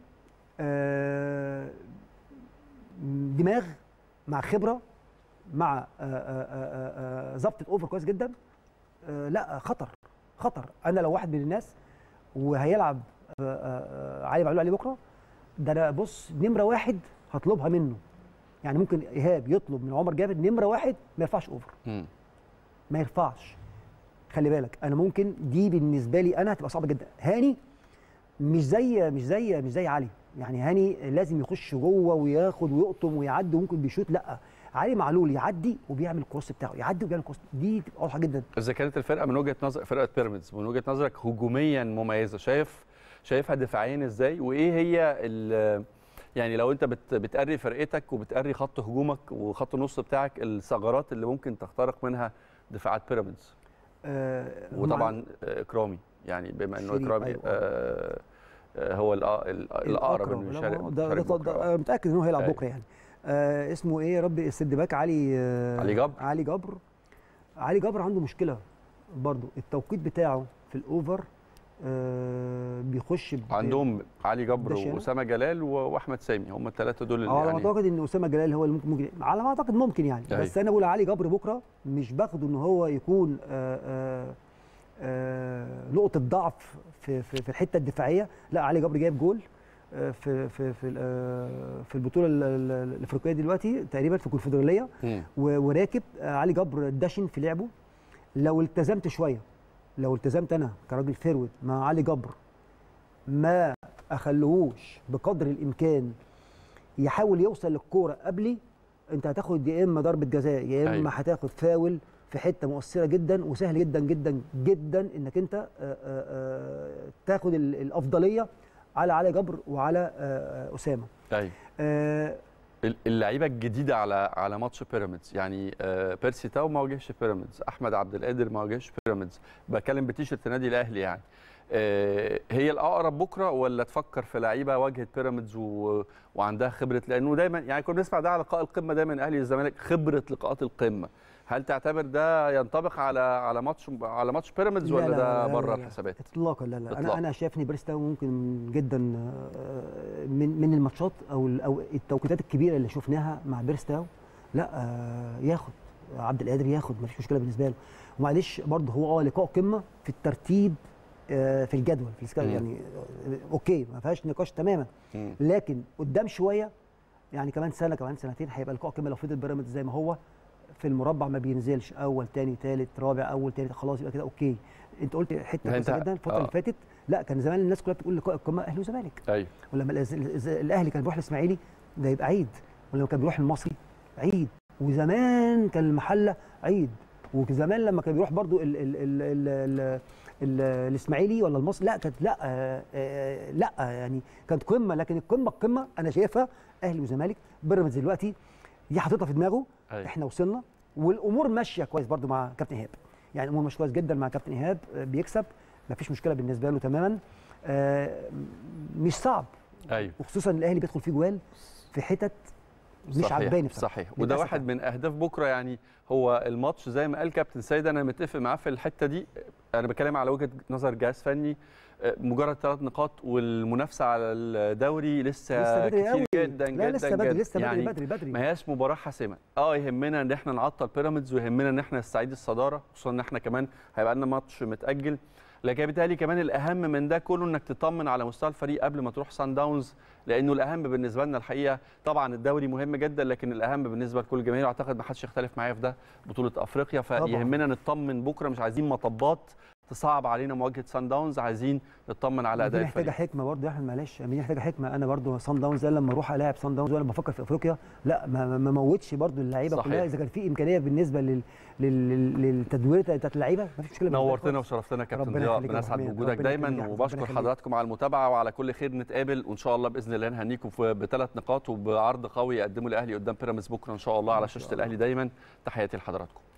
آه، دماغ مع خبره مع آه، آه، آه، آه، ظبطه اوفر كويس جدا آه، لا خطر خطر انا لو واحد من الناس وهيلعب آه، آه، آه، علي معلول عليه بكره ده انا بص نمره واحد هطلبها منه يعني ممكن ايهاب يطلب من عمر جابر نمره واحد ما يرفعش اوفر مم. ما يرفعش خلي بالك انا ممكن دي بالنسبه لي انا هتبقى صعبه جدا هاني مش زي مش زي مش زي علي يعني هاني لازم يخش جوه وياخد ويقطم ويعدي وممكن بيشوط لا علي معلول يعدي وبيعمل الكروس بتاعه يعدي وبيعمل الكروس دي تبقى واضحه جدا اذا كانت الفرقه من وجهه نظر فرقه بيراميدز من وجهه نظرك هجوميا مميزه شايف شايفها دفاعيا ازاي وايه هي ال- يعني لو انت بت بتقري فرقتك وبتقري خط هجومك وخط النص بتاعك الثغرات اللي ممكن تخترق منها دفاعات بيراميدز آه وطبعا آه، اكرامي يعني بما انه شريف، اكرامي أيوة. آه، آه، هو الأ- ال- الاقرب الأقرب. انه لا، يشارك ده- يشارك ده- بكرة. ده- أنا متاكد ان هو هيلعب أيوة. بكره يعني آه اسمه ايه يا رب السد باك علي آه علي جبر. علي جبر علي جبر عنده مشكله برضو التوقيت بتاعه في الاوفر آه بيخش ب- عندهم علي جبر دشانة. واسامه جلال و- واحمد سامي هم الثلاثه دول اللي على ما يعني اعتقد ان اسامه جلال هو اللي ممكن, ممكن على ما اعتقد ممكن يعني أيوة. بس انا بقول علي جبر بكره مش باخده ان هو يكون آه آه آه نقطه ضعف في, في, في الحته الدفاعيه لا علي جبر جايب جول آه، في في في ال- آه، في البطوله ال- ال- الافريقيه دلوقتي تقريبا في الكونفدراليه مم. و- وراكب آه، علي جبر دشن في لعبه لو التزمت شويه لو التزمت انا كراجل فيرود مع علي جبر ما اخليهوش بقدر الامكان يحاول يوصل للكوره قبلي انت هتاخد يا اما ضربه جزاء يا اما أيوة. هتاخد فاول في حته مؤثره جدا وسهل جدا جدا جدا انك انت آه، آه، آه، تاخد ال- الافضليه على علي جبر وعلى آه، آه، اسامه ايوه آه، اللعيبه الجديده على على ماتش بيراميدز يعني آه، بيرسي تاو ما واجهش بيراميدز احمد عبد القادر ما واجهش بيراميدز بتكلم بتيشيرت النادي الاهلي يعني آه، هي الاقرب بكره ولا تفكر في لعيبه واجهت بيراميدز و... وعندها خبره لانه دايما يعني كنا بنسمع ده على لقاء القمه دايما الاهلي والزمالك خبره لقاءات القمه هل تعتبر ده ينطبق على على ماتش على ماتش بيراميدز لا ولا لا ده لا بره لا لا. الحسابات اطلاقا لا لا إطلاقاً. انا انا شايف ان بريستاو ممكن جدا آه، من من الماتشات او ال- او التوقيتات الكبيره اللي شفناها مع بيرستاو لا آه، ياخد عبد القادر ياخد ما فيش مشكله بالنسبه له ومعلش برضه هو اه لقاء قمه في الترتيب آه، في الجدول في السكال مم. يعني آه، اوكي ما فيهاش نقاش تماما مم. لكن قدام شويه يعني كمان سنه كمان سنتين هيبقى لقاء قمه لو فضل بيراميدز زي ما هو في المربع ما بينزلش اول تاني تالت رابع اول تالت خلاص يبقى كده اوكي انت قلت حته يعني كويسه انت- جدا الفتره آه. اللي فاتت لا كان زمان الناس كلها بتقول لقاء القمه اهلي وزمالك ايوه ولما الأز- الأز- الاهلي كان بيروح الاسماعيلي ده يبقى عيد ولما كان بيروح المصري عيد وزمان كان المحله عيد وزمان لما كان بيروح برضو ال ال ال ال ال ال الاسماعيلي ولا المصري لا كانت لا آه، آه، لا يعني كانت قمه لكن القمه القمه انا شايفها اهلي وزمالك بيراميدز دلوقتي دي حاططها في دماغه أيوة. احنا وصلنا والامور ماشيه كويس برضو مع كابتن ايهاب يعني الامور ماشيه كويس جدا مع كابتن ايهاب آه، بيكسب مفيش مشكله بالنسبه له تماما آه، مش صعب ايوه وخصوصا الاهلي بيدخل فيه جوال في حتت مش صحيح، عجباني بصراحه صحيح وده للأسف واحد من اهداف بكره يعني هو الماتش زي ما قال كابتن سيد انا متفق معاه في الحته دي انا بتكلم على وجهه نظر جهاز فني آه، مجرد ثلاث نقاط والمنافسه على الدوري لسه, لسه بدري كتير قوي جدا لا جدا لسه بدري جدا. لسه بدري يعني بدري بدري ما هياش مباراه حاسمه اه يهمنا ان احنا نعطل بيراميدز ويهمنا ان احنا نستعيد الصداره خصوصا ان احنا كمان هيبقى لنا ماتش متاجل لكن بالتالي كمان الاهم من ده كله انك تطمن على مستوى الفريق قبل ما تروح سان داونز لانه الاهم بالنسبه لنا الحقيقه طبعا الدوري مهم جدا لكن الاهم بالنسبه لكل الجماهير اعتقد ما حدش يختلف معايا في ده بطوله افريقيا فيهمنا نطمن بكره مش عايزين مطبات تصعب علينا مواجهه سان داونز عايزين نطمن على دي اداء محتاجه الفريق حكمه برضه يا احمد معلش دي محتاجه حكمه انا برضه سان داونز ده لما اروح الاعب سان داونز وانا بفكر في افريقيا لا ما ما- ما موتش برضه اللعيبه صحيح. كلها اذا كان في امكانيه بالنسبه لل لل- للتدوير بتاعت اللعيبه ما فيش مشكله بالنسبة لي نورتنا خالص. وشرفتنا كابتن ربنا ضياء يخليك يا بنسعد أبو حميد. بوجودك ربنا يخليك دايما يا أحمد. وبشكر ربنا يخليك. حضراتكم على المتابعه وعلى كل خير نتقابل وان شاء الله باذن الله نهنيكم في- بثلاث نقاط وبعرض قوي يقدمه الاهلي قدام بيراميدز بكره ان شاء الله على شاشه الاهلي دايما تحياتي لحضراتكم